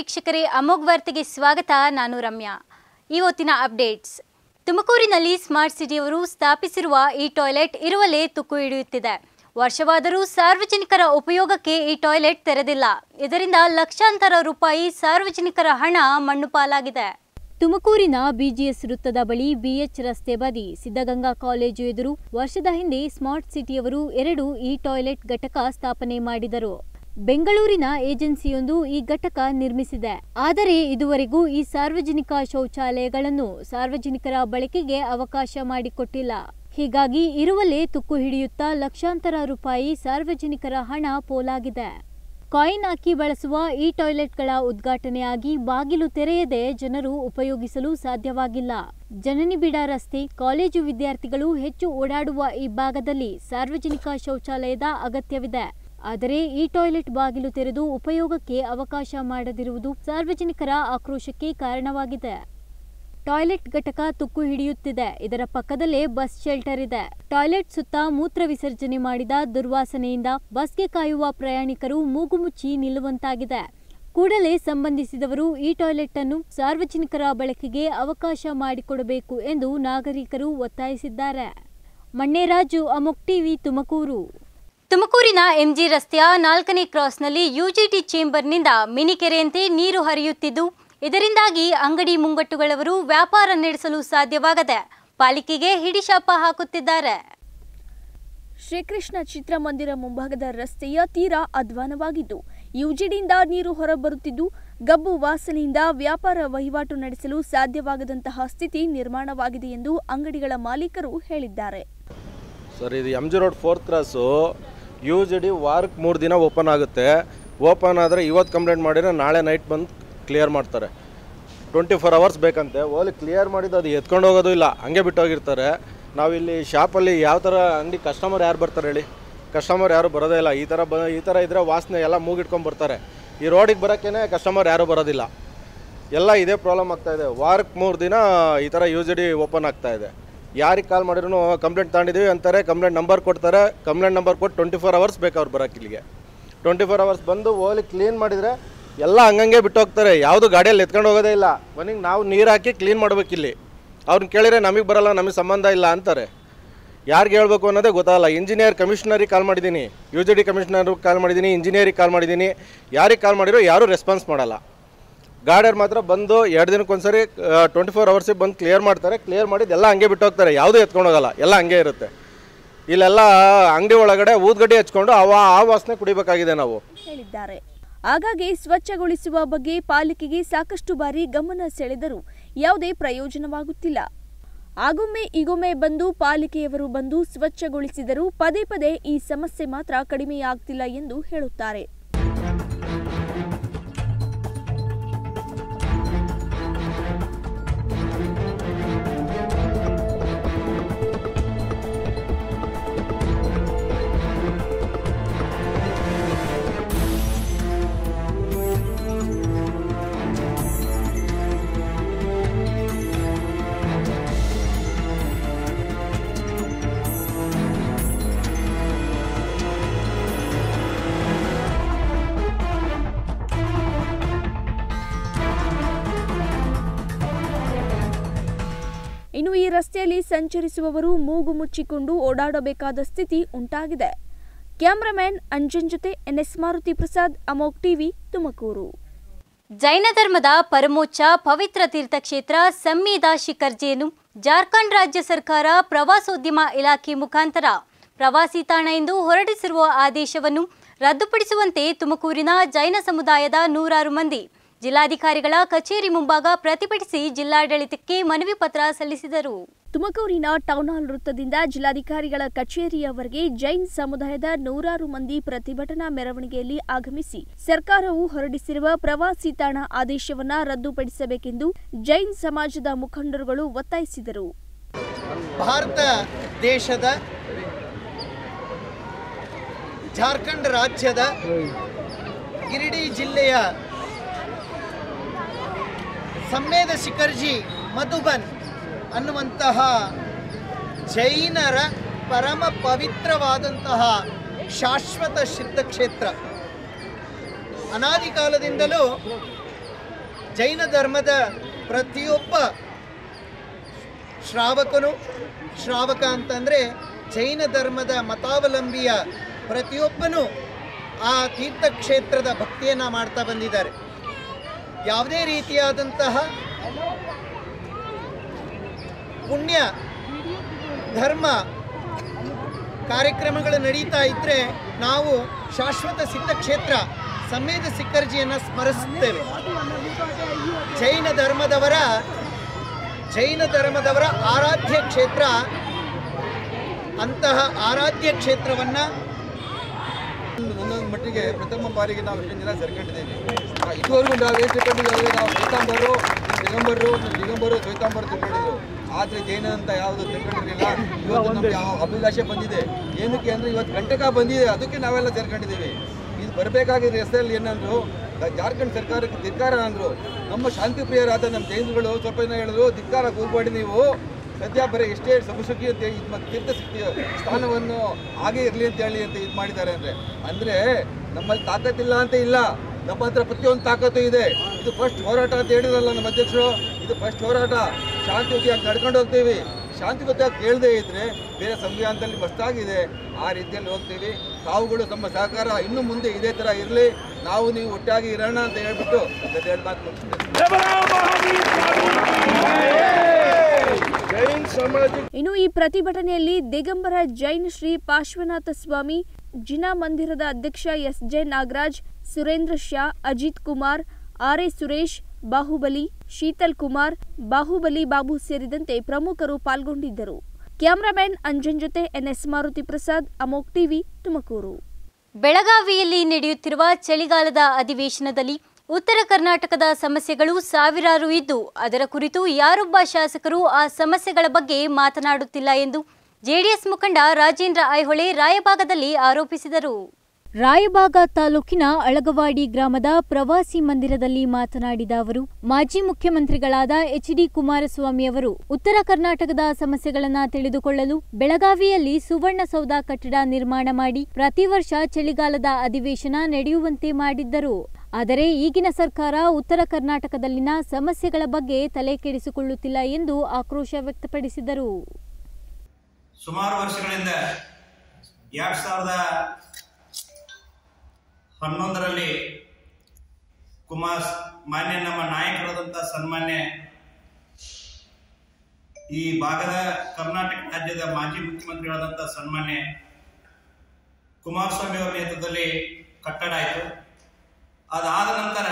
ವೀಕ್ಷಕರೇ ಅಮೋಘ್ ವಾರ್ತೆಗೆ ಸ್ವಾಗತ ನಾನು ರಮ್ಯಾ ಇವತ್ತಿನ ಅಪ್ಡೇಟ್ಸ್ ತುಮಕೂರಿನಲ್ಲಿ ಸ್ಮಾರ್ಟ್ ಸಿಟಿಯವರು ಸ್ಥಾಪಿಸಿರುವ ಈ ಟಾಯ್ಲೆಟ್ ಇರುವಲ್ಲೇ ತುಕ್ಕು ಹಿಡಿಯುತ್ತಿದೆ ವರ್ಷವಾದರೂ ಸಾರ್ವಜನಿಕರ ಉಪಯೋಗಕ್ಕೆ ಈ ಟಾಯ್ಲೆಟ್ ತೆರೆದಿಲ್ಲ ಇದರಿಂದ ಲಕ್ಷಾಂತರ ರೂಪಾಯಿ ಸಾರ್ವಜನಿಕರ ಹಣ ಮಣ್ಣು ಪಾಲಾಗಿದೆ ತುಮಕೂರಿನ ಬಿಜಿಎಸ್ ವೃತ್ತದ ಬಳಿ ಬಿಎಚ್ ರಸ್ತೆ ಬದಿ ಸಿದ್ಧಗಂಗಾ ಕಾಲೇಜು ಎದುರು ವರ್ಷದ ಹಿಂದೆ ಸ್ಮಾರ್ಟ್ ಸಿಟಿಯವರು ಎರಡು ಈ ಟಾಯ್ಲೆಟ್ ಘಟಕ ಸ್ಥಾಪನೆ ಮಾಡಿದರು ಬೆಂಗಳೂರಿನ ಏಜೆನ್ಸಿಯೊಂದು ಈ ಘಟಕ ನಿರ್ಮಿಸಿದೆ ಆದರೆ ಇದುವರೆಗೂ ಈ ಸಾರ್ವಜನಿಕ ಶೌಚಾಲಯಗಳನ್ನು ಸಾರ್ವಜನಿಕರ ಬಳಕೆಗೆ ಅವಕಾಶ ಮಾಡಿಕೊಟ್ಟಿಲ್ಲ ಹೀಗಾಗಿ ಇರುವಲ್ಲೇ ತುಕ್ಕು ಹಿಡಿಯುತ್ತಾ ಲಕ್ಷಾಂತರ ರೂಪಾಯಿ ಸಾರ್ವಜನಿಕರ ಹಣ ಪೋಲಾಗಿದೆ ಕಾಯಿನ್ ಹಾಕಿ ಬಳಸುವ ಈ ಟಾಯ್ಲೆಟ್ಗಳ ಉದ್ಘಾಟನೆಯಾಗಿ ಬಾಗಿಲು ತೆರೆಯದೆ ಜನರು ಉಪಯೋಗಿಸಲು ಸಾಧ್ಯವಾಗಿಲ್ಲ ಜನನಿಬಿಡ ರಸ್ತೆ ಕಾಲೇಜು ವಿದ್ಯಾರ್ಥಿಗಳು ಹೆಚ್ಚು ಓಡಾಡುವ ಈ ಭಾಗದಲ್ಲಿ ಸಾರ್ವಜನಿಕ ಶೌಚಾಲಯದ ಅಗತ್ಯವಿದೆ ಆದರೆ ಈ ಟಾಯ್ಲೆಟ್ ಬಾಗಿಲು ತೆರೆದು ಉಪಯೋಗಕ್ಕೆ ಅವಕಾಶ ಮಾಡದಿರುವುದು ಸಾರ್ವಜನಿಕರ ಆಕ್ರೋಶಕ್ಕೆ ಕಾರಣವಾಗಿದೆ ಟಾಯ್ಲೆಟ್ ಘಟಕ ತುಕ್ಕು ಹಿಡಿಯುತ್ತಿದೆ ಇದರ ಪಕ್ಕದಲ್ಲೇ ಬಸ್ ಶೆಲ್ಟರ್ ಇದೆ ಟಾಯ್ಲೆಟ್ ಸುತ್ತ ಮೂತ್ರ ವಿಸರ್ಜನೆ ಮಾಡಿದ ದುರ್ವಾಸನೆಯಿಂದ ಬಸ್ಗೆ ಕಾಯುವ ಪ್ರಯಾಣಿಕರು ಮೂಗು ಮುಚ್ಚಿ ನಿಲ್ಲುವಂತಾಗಿದೆ ಕೂಡಲೇ ಸಂಬಂಧಿಸಿದವರು ಈ ಟಾಯ್ಲೆಟ್ ಅನ್ನು ಸಾರ್ವಜನಿಕರ ಬಳಕೆಗೆ ಅವಕಾಶ ಮಾಡಿಕೊಡಬೇಕು ಎಂದು ನಾಗರಿಕರು ಒತ್ತಾಯಿಸಿದ್ದಾರೆ ಮಣ್ಣೇರಾಜು ಅಮುಕ್ ಟಿವಿ ತುಮಕೂರು ತುಮಕೂರಿನ ಎಂಜಿ ರಸ್ತೆಯ ನಾಲ್ಕನೇ ಕ್ರಾಸ್ನಲ್ಲಿ ಯುಜಿಟಿ ಚೇಂಬರ್ನಿಂದ ಮಿನಿ ಕೆರೆಯಂತೆ ನೀರು ಹರಿಯುತ್ತಿದ್ದು ಇದರಿಂದಾಗಿ ಅಂಗಡಿ ಮುಂಗಟ್ಟುಗಳವರು ವ್ಯಾಪಾರ ನಡೆಸಲು ಸಾಧ್ಯವಾಗದೆ ಪಾಲಿಕೆಗೆ ಹಿಡಿಶಾಪ ಹಾಕುತ್ತಿದ್ದಾರೆ ಶ್ರೀಕೃಷ್ಣ ಚಿತ್ರಮಂದಿರ ಮುಂಭಾಗದ ರಸ್ತೆಯ ತೀರಾ ಅಧ್ವಾನವಾಗಿದ್ದು ಯುಜಿಡಿಯಿಂದ ನೀರು ಹೊರಬರುತ್ತಿದ್ದು ಗಬ್ಬು ವಾಸನೆಯಿಂದ ವ್ಯಾಪಾರ ವಹಿವಾಟು ನಡೆಸಲು ಸಾಧ್ಯವಾಗದಂತಹ ಸ್ಥಿತಿ ನಿರ್ಮಾಣವಾಗಿದೆ ಎಂದು ಅಂಗಡಿಗಳ ಮಾಲೀಕರು ಹೇಳಿದ್ದಾರೆ ಸರ್ ಇದು M G road fourth cross U G D ವಾರಕ್ಕೆ ಮೂರು ದಿನ ಓಪನ್ ಆಗುತ್ತೆ ಓಪನ್ ಆದರೆ ಇವತ್ತು ಕಂಪ್ಲೇಂಟ್ ಮಾಡಿದ್ರೆ ನಾಳೆ ನೈಟ್ ಬಂದು ಕ್ಲಿಯರ್ ಮಾಡ್ತಾರೆ ಟ್ವೆಂಟಿ ಫೋರ್ ಅವರ್ಸ್ ಬೇಕಂತೆ ಓಲಿ ಕ್ಲಿಯರ್ ಮಾಡಿದ್ದು ಅದು ಎತ್ಕೊಂಡು ಹೋಗೋದು ಇಲ್ಲ ಹಂಗೆ ಬಿಟ್ಟೋಗಿರ್ತಾರೆ ನಾವಿಲ್ಲಿ ಶಾಪಲ್ಲಿ ಯಾವ ಥರ ಅಂಗಡಿ ಕಸ್ಟಮರ್ ಯಾರು ಬರ್ತಾರೆ ಹೇಳಿ ಕಸ್ಟಮರ್ ಯಾರು ಬರೋದೇ ಇಲ್ಲ ಈ ಥರ ಬ ಈ ಥರ ಇದ್ದರೆ ವಾಸನೆ ಎಲ್ಲ ಮೂಗಿಟ್ಕೊಂಡು ಬರ್ತಾರೆ ಈ ರೋಡಿಗೆ ಬರೋಕ್ಕೇ ಕಸ್ಟಮರ್ ಯಾರೂ ಬರೋದಿಲ್ಲ ಎಲ್ಲ ಇದೇ ಪ್ರಾಬ್ಲಮ್ ಆಗ್ತಾ ಇದೆ ವಾರಕ್ಕೆ ಮೂರು ದಿನ ಈ ಥರ ಯು ಜಿ ಡಿ ಓಪನ್ ಆಗ್ತಾ ಇದೆ ಯಾರಿಗೆ ಕಾಲ್ ಮಾಡಿದ್ರು ಕಂಪ್ಲೇಂಟ್ ತಗೊಂಡಿದ್ದೀವಿ ಅಂತಾರೆ ಕಂಪ್ಲೇಂಟ್ ನಂಬರ್ ಕೊಡ್ತಾರೆ ಕಂಪ್ಲೇಂಟ್ ನಂಬರ್ ಕೊಟ್ಟು ಟ್ವೆಂಟಿ ಫೋರ್ ಅವರ್ಸ್ ಬೇಕು ಅವ್ರು ಬರೋಕ್ಕೆ ಇಲ್ಲಿಗೆ ಟ್ವೆಂಟಿ ಫೋರ್ ಅವರ್ಸ್ ಬಂದು ಓಲಿ ಕ್ಲೀನ್ ಮಾಡಿದರೆ ಎಲ್ಲ ಹಂಗಂಗೆ ಬಿಟ್ಟು ಹೋಗ್ತಾರೆ ಯಾವುದು ಗಾಡಿಯಲ್ಲಿ ಎತ್ಕೊಂಡು ಹೋಗೋದೇ ಇಲ್ಲ ಮನೆಗೆ ನಾವು ನೀರು ಹಾಕಿ ಕ್ಲೀನ್ ಮಾಡ್ಬೇಕಿಲ್ಲಿ ಅವ್ರನ್ನ ಕೇಳಿದ್ರೆ ನಮಗೆ ಬರಲ್ಲ ನಮಗೆ ಸಂಬಂಧ ಇಲ್ಲ ಅಂತಾರೆ ಯಾರಿಗೆ ಹೇಳ್ಬೇಕು ಅನ್ನೋದೇ ಗೊತ್ತಾಗಲ್ಲ ಇಂಜಿನಿಯರ್ ಕಮಿಷನರಿಗೆ ಕಾಲ್ ಮಾಡಿದ್ದೀನಿ ಯು ಜಿ ಡಿ ಕಮಿಷನರ್ಗೆ ಕಾಲ್ ಮಾಡಿದ್ದೀನಿ ಇಂಜಿನಿಯರಿಗೆ ಕಾಲ್ ಮಾಡಿದ್ದೀನಿ ಯಾರಿಗೆ ಕಾಲ್ ಮಾಡಿರೋ ಯಾರೂ ರೆಸ್ಪಾನ್ಸ್ ಮಾಡಲ್ಲ ಗಾಡಿಯವ್ರು ಮಾತ್ರ ಬಂದು ಎರಡು ದಿನಕ್ಕೊಂದ್ಸರಿ ಟ್ವೆಂಟಿ ಫೋರ್ ಅವರ್ಸಿಗೆ ಬಂದು ಕ್ಲಿಯರ್ ಮಾಡ್ತಾರೆ ಕ್ಲಿಯರ್ ಮಾಡಿದ್ದು ಎಲ್ಲ ಹಂಗೆ ಬಿಟ್ಟು ಹೋಗ್ತಾರೆ ಯಾವುದೂ ಎತ್ಕೊಂಡು ಹೋಗಲ್ಲ ಎಲ್ಲ ಹಂಗೆ ಇರುತ್ತೆ ಇಲ್ಲೆಲ್ಲ ಅಂಗಡಿ ಒಳಗಡೆ ಊದ್ಗಡ್ಡಿ ಹಚ್ಕೊಂಡು ಅವ ಆ ವಾಸನೆ ಕುಡಿಬೇಕಾಗಿದೆ ನಾವು ಹೇಳಿದ್ದಾರೆ ಆಗಾಗ್ಗೆ ಸ್ವಚ್ಛಗೊಳಿಸುವ ಬಗ್ಗೆ ಪಾಲಿಕೆಗೆ ಸಾಕಷ್ಟು ಬಾರಿ ಗಮನ ಸೆಳೆದರೂ ಯಾವುದೇ ಪ್ರಯೋಜನವಾಗುತ್ತಿಲ್ಲ ಆಗೊಮ್ಮೆ ಈಗೊಮ್ಮೆ ಬಂದು ಪಾಲಿಕೆಯವರು ಬಂದು ಸ್ವಚ್ಛಗೊಳಿಸಿದರೂ ಪದೇ ಪದೇ ಈ ಸಮಸ್ಯೆ ಮಾತ್ರ ಕಡಿಮೆಯಾಗ್ತಿಲ್ಲ ಎಂದು ಹೇಳುತ್ತಾರೆ ಇನ್ನು ಈ ರಸ್ತೆಯಲ್ಲಿ ಸಂಚರಿಸುವವರು ಮೂಗು ಮುಚ್ಚಿಕೊಂಡು ಓಡಾಡಬೇಕಾದ ಸ್ಥಿತಿ ಉಂಟಾಗಿದೆ ಕ್ಯಾಮರಾಮ್ಯಾನ್ ಅಂಜನ್ ಜೊತೆ ಎನ್ಎಸ್ ಮಾರುತಿ ಪ್ರಸಾದ್ ಅಮೋಕ್ ಟಿವಿ ತುಮಕೂರು ಜೈನ ಧರ್ಮದ ಪರಮೋಚ್ಚ ಪವಿತ್ರ ತೀರ್ಥಕ್ಷೇತ್ರ ಸಂಮೇದ ಶಿಖರ್ಜಿಯನ್ನು ಜಾರ್ಖಂಡ್ ರಾಜ್ಯ ಸರ್ಕಾರ ಪ್ರವಾಸೋದ್ಯಮ ಇಲಾಖೆ ಮುಖಾಂತರ ಪ್ರವಾಸಿ ತಾಣ ಎಂದು ಹೊರಡಿಸಿರುವ ಆದೇಶವನ್ನು ರದ್ದುಪಡಿಸುವಂತೆ ತುಮಕೂರಿನ ಜೈನ ಸಮುದಾಯದ ನೂರಾರು ಮಂದಿ ಜಿಲ್ಲಾಧಿಕಾರಿಗಳ ಕಚೇರಿ ಮುಂಭಾಗ ಪ್ರತಿಭಟಿಸಿ ಜಿಲ್ಲಾಡಳಿತಕ್ಕೆ ಮನವಿ ಪತ್ರ ಸಲ್ಲಿಸಿದರು ತುಮಕೂರಿನ ಟೌನ್ ಹಾಲ್ ವೃತ್ತದಿಂದ ಜಿಲ್ಲಾಧಿಕಾರಿಗಳ ಕಚೇರಿಯವರೆಗೆ ಜೈನ್ ಸಮುದಾಯದ ನೂರಾರು ಮಂದಿ ಪ್ರತಿಭಟನಾ ಮೆರವಣಿಗೆಯಲ್ಲಿ ಆಗಮಿಸಿ ಸರ್ಕಾರವು ಹೊರಡಿಸಿರುವ ಪ್ರವಾಸಿ ತಾಣ ಆದೇಶವನ್ನ ರದ್ದುಪಡಿಸಬೇಕೆಂದು ಜೈನ್ ಸಮಾಜದ ಮುಖಂಡರುಗಳು ಒತ್ತಾಯಿಸಿದರು ಭಾರತ ದೇಶದ ಜಾರ್ಖಂಡ್ ರಾಜ್ಯದ ಗಿರಿಡಿ ಜಿಲ್ಲೆಯ ಸಮ್ಮೇದ ಶಿಖರ್ಜಿ ಮಧುಬನ್ ಅನ್ನುವಂತಹ ಜೈನರ ಪರಮ ಪವಿತ್ರವಾದಂತಹ ಶಾಶ್ವತ ಸಿದ್ಧ ಕ್ಷೇತ್ರ ಅನಾದಿ ಕಾಲದಿಂದಲೂ ಜೈನ ಧರ್ಮದ ಪ್ರತಿಯೊಬ್ಬ ಶ್ರಾವಕನು ಶ್ರಾವಕ ಅಂತಂದರೆ ಜೈನ ಧರ್ಮದ ಮತಾವಲಂಬಿಯ ಪ್ರತಿಯೊಬ್ಬನು ಆ ತೀರ್ಥಕ್ಷೇತ್ರದ ಭಕ್ತಿಯನ್ನು ಮಾಡ್ತಾ ಬಂದಿದ್ದಾರೆ ಯಾವುದೇ ರೀತಿಯಾದಂತಹ ಪುಣ್ಯ ಧರ್ಮ ಕಾರ್ಯಕ್ರಮಗಳು ನಡೀತಾ ಇದ್ದರೆ ನಾವು ಶಾಶ್ವತ ಸಿದ್ಧಕ್ಷೇತ್ರ ಸಮೇತ ಸಿಕ್ಕರ್ಜಿಯನ್ನು ಸ್ಮರಿಸುತ್ತೇವೆ ಜೈನ ಧರ್ಮದವರ ಜೈನ ಧರ್ಮದವರ ಆರಾಧ್ಯ ಕ್ಷೇತ್ರ ಅಂತಹ ಆರಾಧ್ಯ ಕ್ಷೇತ್ರವನ್ನು ಒಂದೊಂದು ಮಟ್ಟಿಗೆ ಪ್ರಥಮ ಬಾರಿಗೆ ನಾವು ಇಷ್ಟೊಂದು ಜನ ಸೇರ್ಕೊಂಡಿದ್ದೀವಿ ಆ, ಇದುವರೆಗೂ ನಾವು ಏನು ತಿಳ್ಕೊಂಡಿದ್ದೀವಿ ನಾವು ಶ್ವೇತಾಂಬರು ದಿಗಂಬರು ದಿಗಂಬರು ಶ್ವೇತಾಂಬರು ತಿಳ್ಕೊಂಡಿದ್ರು ಆದರೆ ಜೈನ ಅಂತ ಯಾವುದು ತಿಳ್ಕೊಂಡಿರಲಿಲ್ಲ ಇವತ್ತು ನಮ್ಗೆ ಯಾವ ಅಭಿಲಾಷೆ ಬಂದಿದೆ ಏನಕ್ಕೆ ಅಂದರೆ ಇವತ್ತು ಗಂಟಕ ಬಂದಿದೆ ಅದಕ್ಕೆ ನಾವೆಲ್ಲ ಸೇರ್ಕೊಂಡಿದ್ದೀವಿ ಇದು ಬರಬೇಕಾಗಿರೋ ಹೆಸರಲ್ಲಿ ಏನಂದ್ರು ದ- ಜಾರ್ಖಂಡ್ ಸರ್ಕಾರಕ್ಕೆ ಧಿಕ್ಕಾರ ಅಂದರು ನಮ್ಮ ಶಾಂತಿ ಪ್ರಿಯರಾದ ನಮ್ಮ ಜೈನರುಗಳು ಸ್ವಲ್ಪ ಜನ ಹೇಳಿದ್ರು ಧಿಕ್ಕಾರಕ್ಕೆ ಹೋಗ್ಬೇಡಿ ನೀವು ಸದ್ಯ ಬರೀ ಎಷ್ಟೇ ಸಬಸುಖಿ ಅಂತ ಇದು ಮ- ತೀರ್ಥ ಸ್ಥಿತಿ ಸ್ಥಾನವನ್ನು ಹಾಗೆ ಇರಲಿ ಅಂತ ಹೇಳಿ ಅಂತ ಇದು ಮಾಡಿದ್ದಾರೆ ಅಂದರೆ ಅಂದರೆ ನಮ್ಮಲ್ಲಿ ತಾಕತ್ತಿಲ್ಲ ಅಂತ ಇಲ್ಲ ನಮ್ಮ ಹತ್ರ ಪ್ರತಿಯೊಂದು ತಾಕತ್ತು ಇದೆ ಇದು ಫಸ್ಟ್ ಹೋರಾಟ ಅಂತ ಹೇಳಿದ್ರಲ್ಲ ನಮ್ಮ ಅಧ್ಯಕ್ಷರು ಇದು ಫಸ್ಟ್ ಹೋರಾಟ ಶಾಂತಿಯುತಿಯಾಗಿ ನಡ್ಕೊಂಡು ಹೋಗ್ತೀವಿ ಶಾಂತಿಯುತಿಯಾಗಿ ಕೇಳದೇ ಇದ್ರೆ ಬೇರೆ ಸಂವಿಧಾನದಲ್ಲಿ ಮಸ್ತಾಗಿದೆ ಆ ರೀತಿಯಲ್ಲಿ ಹೋಗ್ತೀವಿ ತಾವುಗಳು ತಮ್ಮ ಸಹಕಾರ ಇನ್ನು ಮುಂದೆ ಇದೇ ಥರ ಇರಲಿ ನಾವು ನೀವು ಒಟ್ಟಾಗಿ ಇರೋಣ ಅಂತ ಹೇಳ್ಬಿಟ್ಟು ಎರಡು ಎರಡು ಮಾತು ಮುಗಿಸ್ತೇನೆ ಜೈನ್ ಸಮಾಜ ಇನ್ನು ಈ ಪ್ರತಿಭಟನೆಯಲ್ಲಿ ದಿಗಂಬರ ಜೈನ್ ಶ್ರೀ ಪಾರ್ಶ್ವನಾಥ ಸ್ವಾಮಿ ಜಿನಾ ಮಂದಿರದ ಅಧ್ಯಕ್ಷ S J Nagaraj Surendra Shah Ajit Kumar R A Suresh Bahubali Sheetal Kumar Bahubali Babu ಸೇರಿದಂತೆ ಪ್ರಮುಖರು ಪಾಲ್ಗೊಂಡಿದ್ದರು ಕ್ಯಾಮರಾಮ್ಯಾನ್ ಅಂಜನ್ ಜೊತೆ ಎನ್ಎಸ್ ಮಾರುತಿ ಪ್ರಸಾದ್ ಅಮೋಕ್ ಟಿವಿ ತುಮಕೂರು ಬೆಳಗಾವಿಯಲ್ಲಿ ನಡೆಯುತ್ತಿರುವ ಚಳಿಗಾಲದ ಅಧಿವೇಶನದಲ್ಲಿ ಉತ್ತರ ಕರ್ನಾಟಕದ ಸಮಸ್ಯೆಗಳು ಸಾವಿರಾರು ಇದ್ದು ಅದರ ಕುರಿತು ಯಾರೊಬ್ಬ ಶಾಸಕರು ಆ ಸಮಸ್ಯೆಗಳ ಬಗ್ಗೆ ಮಾತನಾಡುತ್ತಿಲ್ಲ ಎಂದು ಜೆಡಿಎಸ್ ಮುಖಂಡ ರಾಜೇಂದ್ರ ಐಹೊಳೆ ರಾಯಭಾಗದಲ್ಲಿ ಆರೋಪಿಸಿದರು ರಾಯಬಾಗ ತಾಲೂಕಿನ ಅಳಗವಾಡಿ ಗ್ರಾಮದ ಪ್ರವಾಸಿ ಮಂದಿರದಲ್ಲಿ ಮಾತನಾಡಿದ ಅವರು ಮಾಜಿ ಮುಖ್ಯಮಂತ್ರಿಗಳಾದ ಎಚ್ ಡಿ ಕುಮಾರಸ್ವಾಮಿ ಅವರು ಉತ್ತರ ಕರ್ನಾಟಕದ ಸಮಸ್ಯೆಗಳನ್ನ ತಿಳಿದುಕೊಳ್ಳಲು ಬೆಳಗಾವಿಯಲ್ಲಿ ಸುವರ್ಣಸೌಧ ಕಟ್ಟಡ ನಿರ್ಮಾಣ ಮಾಡಿ ಪ್ರತಿ ವರ್ಷ ಚಳಿಗಾಲದ ಅಧಿವೇಶನ ನಡೆಯುವಂತೆ ಮಾಡಿದ್ದರು ಆದರೆ ಈಗಿನ ಸರ್ಕಾರ ಉತ್ತರ ಕರ್ನಾಟಕದಲ್ಲಿನ ಸಮಸ್ಯೆಗಳ ಬಗ್ಗೆ ತಲೆ ಕೆಡಿಸಿಕೊಳ್ಳುತ್ತಿಲ್ಲ ಎಂದು ಆಕ್ರೋಶ ವ್ಯಕ್ತಪಡಿಸಿದರು ಸುಮಾರು ವರ್ಷಗಳಿಂದ ಎರಡು ಸಾವಿರದ ಹನ್ನೊಂದರಲ್ಲಿ ಕುಮಾರ್ ಮಾನ್ಯ ನಮ್ಮ ನಾಯಕರಾದಂಥ ಸನ್ಮಾನ್ಯ ಈ ಭಾಗದ ಕರ್ನಾಟಕ ರಾಜ್ಯದ ಮಾಜಿ ಮುಖ್ಯಮಂತ್ರಿಗಳಾದಂಥ ಸನ್ಮಾನ್ಯ ಕುಮಾರಸ್ವಾಮಿ ಅವರ ನೇತೃತ್ವದಲ್ಲಿ ಕಟ್ಟಡ ಆಯಿತು ಅದಾದ ನಂತರ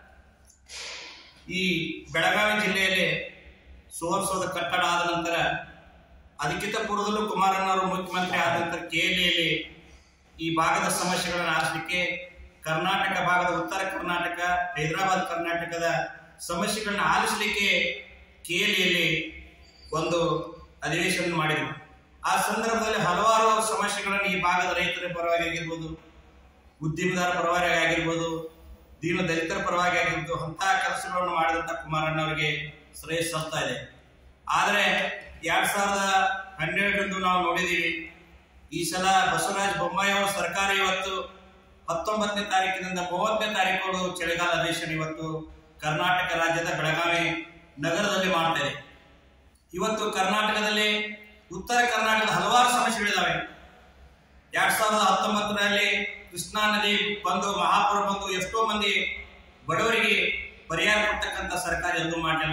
ಈ ಬೆಳಗಾವಿ ಜಿಲ್ಲೆಯಲ್ಲಿ ಸುವರ್ಸೋದ ಕಟ್ಟಡ ಆದ ನಂತರ ಅದಕ್ಕಿಂತ ಪೂರ್ವದಲ್ಲೂ ಕುಮಾರಣ್ಣವರು ಮುಖ್ಯಮಂತ್ರಿ ಆದ ನಂತರ ಕೇಲಿಯಲ್ಲಿ ಈ ಭಾಗದ ಸಮಸ್ಯೆಗಳನ್ನು ಆರಿಸಲಿಕ್ಕೆ ಕರ್ನಾಟಕ ಭಾಗದ ಉತ್ತರ ಕರ್ನಾಟಕ ಹೈದರಾಬಾದ್ ಕರ್ನಾಟಕದ ಸಮಸ್ಯೆಗಳನ್ನ ಆಲಿಸಲಿಕ್ಕೆ ಕೇಲಿಯಲ್ಲಿ ಒಂದು ಅಧಿವೇಶನ ಮಾಡಿದರು ಆ ಸಂದರ್ಭದಲ್ಲಿ ಹಲವಾರು ಸಮಸ್ಯೆಗಳನ್ನು ಈ ಭಾಗದ ರೈತರ ಪರವಾಗಿ ಆಗಿರ್ಬೋದು ಉದ್ಯಮದಾರ ಪರವಾಗಿ ಆಗಿರ್ಬೋದು ದೀನ ದಲಿತರ ಪರವಾಗಿ ಆಗಿರ್ಬೋದು ಅಂತಹ ಕೆಲಸಗಳನ್ನು ಮಾಡಿದಂಥ ಕುಮಾರಣ್ಣವರಿಗೆ ಶ್ರೇಯಸ್ ಸಲ್ತಾ ಇದೆ ಆದರೆ ಎರಡ್ ಸಾವಿರದ ಹನ್ನೆರಡರಂದು ನಾವು ನೋಡಿದೀವಿ ಈ ಸಲ ಬಸವರಾಜ ಬೊಮ್ಮಾಯಿ ಅವರ ಸರ್ಕಾರ ಇವತ್ತು ಹತ್ತೊಂಬತ್ತನೇ ತಾರೀಕಿನಿಂದ ಮೂವತ್ತನೇ ತಾರೀಕು ಚಳಿಗಾಲ ಅಧಿವೇಶನ ಇವತ್ತು ಕರ್ನಾಟಕ ರಾಜ್ಯದ ಬೆಳಗಾವಿ ನಗರದಲ್ಲಿ ಮಾಡ್ತಾ ಇದೆ ಇವತ್ತು ಕರ್ನಾಟಕದಲ್ಲಿ ಉತ್ತರ ಕರ್ನಾಟಕದ ಹಲವಾರು ಸಮಸ್ಯೆಗಳಿದಾವೆ ಎರಡ್ ಸಾವಿರದ ಹತ್ತೊಂಬತ್ತರಲ್ಲಿ ಕೃಷ್ಣಾ ನದಿ ಬಂದು ಮಹಾಪುರ ಬಂದು ಎಷ್ಟೋ ಮಂದಿ ಬಡವರಿಗೆ ಪರಿಹಾರ ಕೊಡ್ತಕ್ಕಂಥ ಸರ್ಕಾರ ಎಂದೂ ಮಾಡಲಿಲ್ಲ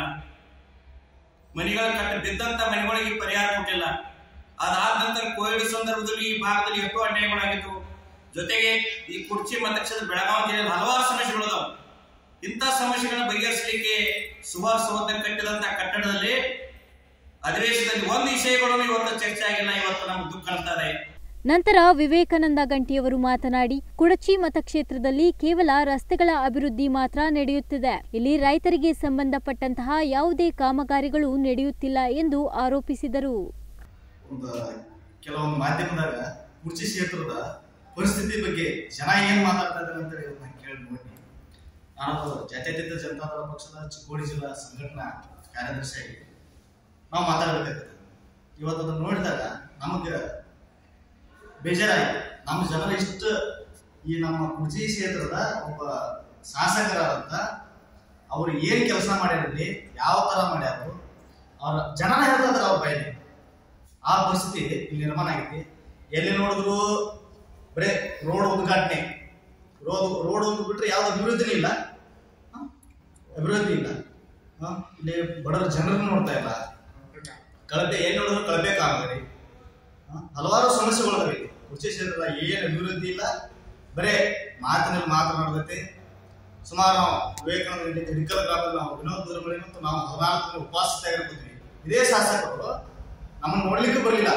ಮನೆಗಳ ಕಟ್ಟ ಬಿದ್ದಂತ ಮನೆಗಳಿಗೆ ಪರಿಹಾರ ಕೊಟ್ಟಿಲ್ಲ ಅದಾದ ನಂತರ ಕೋವಿಡ್ ಸಂದರ್ಭದಲ್ಲಿ ಈ ಭಾಗದಲ್ಲಿ ಎಷ್ಟೋ ಅನ್ಯಾಯಗಳಾಗಿತ್ತು ಜೊತೆಗೆ ಈ ಕುರ್ಚಿ ಮತಕ್ಷೇತ್ರ ಬೆಳಗಾವಿ ಜಿಲ್ಲೆಯಲ್ಲಿ ಹಲವಾರು ಸಮಸ್ಯೆಗಳಿದಾವೆ ಇಂಥ ಸಮಸ್ಯೆಗಳನ್ನ ಬಗೆಹರಿಸಲಿಕ್ಕೆ ಸುಭಾಷ್ ಸೌಧ ಕಟ್ಟಿದಂತ ಕಟ್ಟಡದಲ್ಲಿ ಅಧಿವೇಶನದಲ್ಲಿ ಒಂದು ವಿಷಯಗಳನ್ನು ಇವತ್ತು ಚರ್ಚೆ ಆಗಿಲ್ಲ ಇವತ್ತು ನಮ್ಗೆ ದುಃಖ ಅನಿಸ್ತಾ ಇದೆ ನಂತರ ವಿವೇಕಾನಂದ ಗಂಟಿಯವರು ಮಾತನಾಡಿ ಕುಡಚಿ ಮತಕ್ಷೇತ್ರದಲ್ಲಿ ಕೇವಲ ರಸ್ತೆಗಳ ಅಭಿವೃದ್ಧಿ ಮಾತ್ರ ನಡೆಯುತ್ತಿದೆ ಇಲ್ಲಿ ರೈತರಿಗೆ ಸಂಬಂಧಪಟ್ಟಂತಹ ಯಾವುದೇ ಕಾಮಗಾರಿಗಳು ನಡೆಯುತ್ತಿಲ್ಲ ಎಂದು ಆರೋಪಿಸಿದರು ಒಂದು ಕೆಲವೊಂದು ಮಾಧ್ಯಮದಾಗ ಕುರ್ಚಿ ಕ್ಷೇತ್ರದ ಪರಿಸ್ಥಿತಿ ಬಗ್ಗೆ ಜನ ಏನ್ ಮಾತಾಡ್ತಾ ಇದ್ದಾರೆ ಅಂತ ಹೇಳಿ ನಾನು ಕೇಳಿ ನೋಡಿ ನಾನು ಜಾತ್ಯತೀತ ಜನತಾದಳ ಪಕ್ಷದ ಚಿಕ್ಕೋಡಿ ಜಿಲ್ಲಾ ಸಂಘಟನಾ ಕಾರ್ಯದರ್ಶಿಯಾಗಿ ನಾವು ಮಾತಾಡಬೇಕಾಗ್ತದೆ ಇವತ್ತು ಅದನ್ನ ನೋಡಿದಾಗ ನಮಗೆ ಬೇಜಾರಾಗಿದೆ ನಮ್ಮ ಜರ್ನಲಿಸ್ಟ್ ಈ ನಮ್ಮ ಕುರ್ಚಿ ಕ್ಷೇತ್ರದ ಒಬ್ಬ ಶಾಸಕರಾದಂಥ ಅವ್ರು ಏನು ಕೆಲಸ ಮಾಡ್ಯಾರಲ್ಲಿ ಯಾವ ಥರ ಮಾಡ್ಯಾರು ಅವ್ರ ಜನನ ಹೇಳ್ತಾರೆ ಅವ್ರ ಬಯಲಿ ಆ ಪರಿಸ್ಥಿತಿ ಇಲ್ಲಿ ನಿರ್ಮಾಣ ಆಗೈತಿ ಎಲ್ಲಿ ನೋಡಿದ್ರು ಬರೇ ರೋಡ್ ಉದ್ಘಾಟನೆ ರೋಡ್ ರೋಡ್ ಒಂದು ಬಿಟ್ರೆ ಯಾವ್ದು ಅಭಿವೃದ್ಧಿನೇ ಇಲ್ಲ ಹ? ಅಭಿವೃದ್ಧಿ ಇಲ್ಲ ಹ? ಇಲ್ಲಿ ಬಡವರ ಜನರನ್ನು ನೋಡ್ತಾ ಇಲ್ಲ ಕಳಪೆ ಏನ್ ನೋಡಿದ್ರು ಕಳಪೆ ಕಾಮಗಾರಿ ಹ? ಹಲವಾರು ಸಮಸ್ಯೆಗಳಿದಾವೆ ಕೃಷಿ ಕ್ಷೇತ್ರದ ಏನು ಅಭಿವೃದ್ಧಿ ಇಲ್ಲ ಬರೇ ಮಾತಿನಲ್ಲಿ ಮಾತನಾಡದೈತೆ ಸುಮಾರು ನಾವು ವಿವೇಕಾನಂದ ಹಿಡ್ಕಲ್ ಗ್ರಾಮದಲ್ಲಿ ನಾವು ವಿನೋದ್ ದುರ್ಮಳಿ ಮತ್ತು ನಾವು ಹದಿನಾಲ್ಕು ದಿನ ಉಪವಾಸ ತೆಗೆದುಕೊತೀವಿ ಇದೇ ಶಾಸಕರು ನಮ್ಮನ್ನು ನೋಡ್ಲಿಕ್ಕೆ ಬರಲಿಲ್ಲ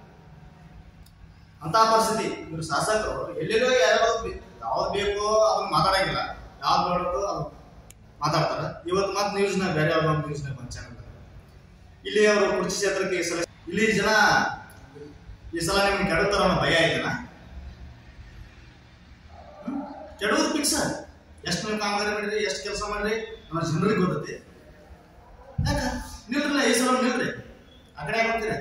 ಅಂತ ಪರಿಸ್ಥಿತಿ ಇವರು ಶಾಸಕರು ಎಲ್ಲೆಲ್ಲೋ ಯಾವ್ದು ಯಾವ್ದು ಬೇಕೋ ಅದನ್ನ ಮಾತಾಡಂಗಿಲ್ಲ ಯಾವ್ದು ಬೇಡೋ ಅದು ಮಾತಾಡ್ತಾರೆ ಇವತ್ತು ಮತ್ತೆ ನ್ಯೂಸ್ನ ಬೇರೆ ಯಾವ್ದೋ ಒಂದು ನ್ಯೂಸ್ನ ಬಂದ್ ಚಾನಲ್ ಇಲ್ಲಿ ಅವರು ಕುರ್ಚಿ ಕ್ಷೇತ್ರಕ್ಕೆ ಈ ಸಲ ಇಲ್ಲಿ ಜನ ಈ ಸಲ ನಿಮ್ಗೆ ಕೆಡುತ್ತಾರ ಅನ್ನೋ ಭಯ ಇದೆನಾ ಹ್ಮ್? ಕೆಡುವುದು ಫಿಕ್ಸ್ ಎಷ್ಟು ನೀವು ಕಾಮಗಾರಿ ಮಾಡಿರಿ ಎಷ್ಟು ಕೆಲಸ ಮಾಡಿರಿ ನಮ್ಮ ಜನರಿಗೆ ಗೊತ್ತೈತಿ ಯಾಕ ನಿಲ್ರಲ್ಲ ಈ ಸಲ ನಿಲ್ರಿ ಆ ಕಡೆ ಯಾಕೆ ಹೋಗ್ತೀರ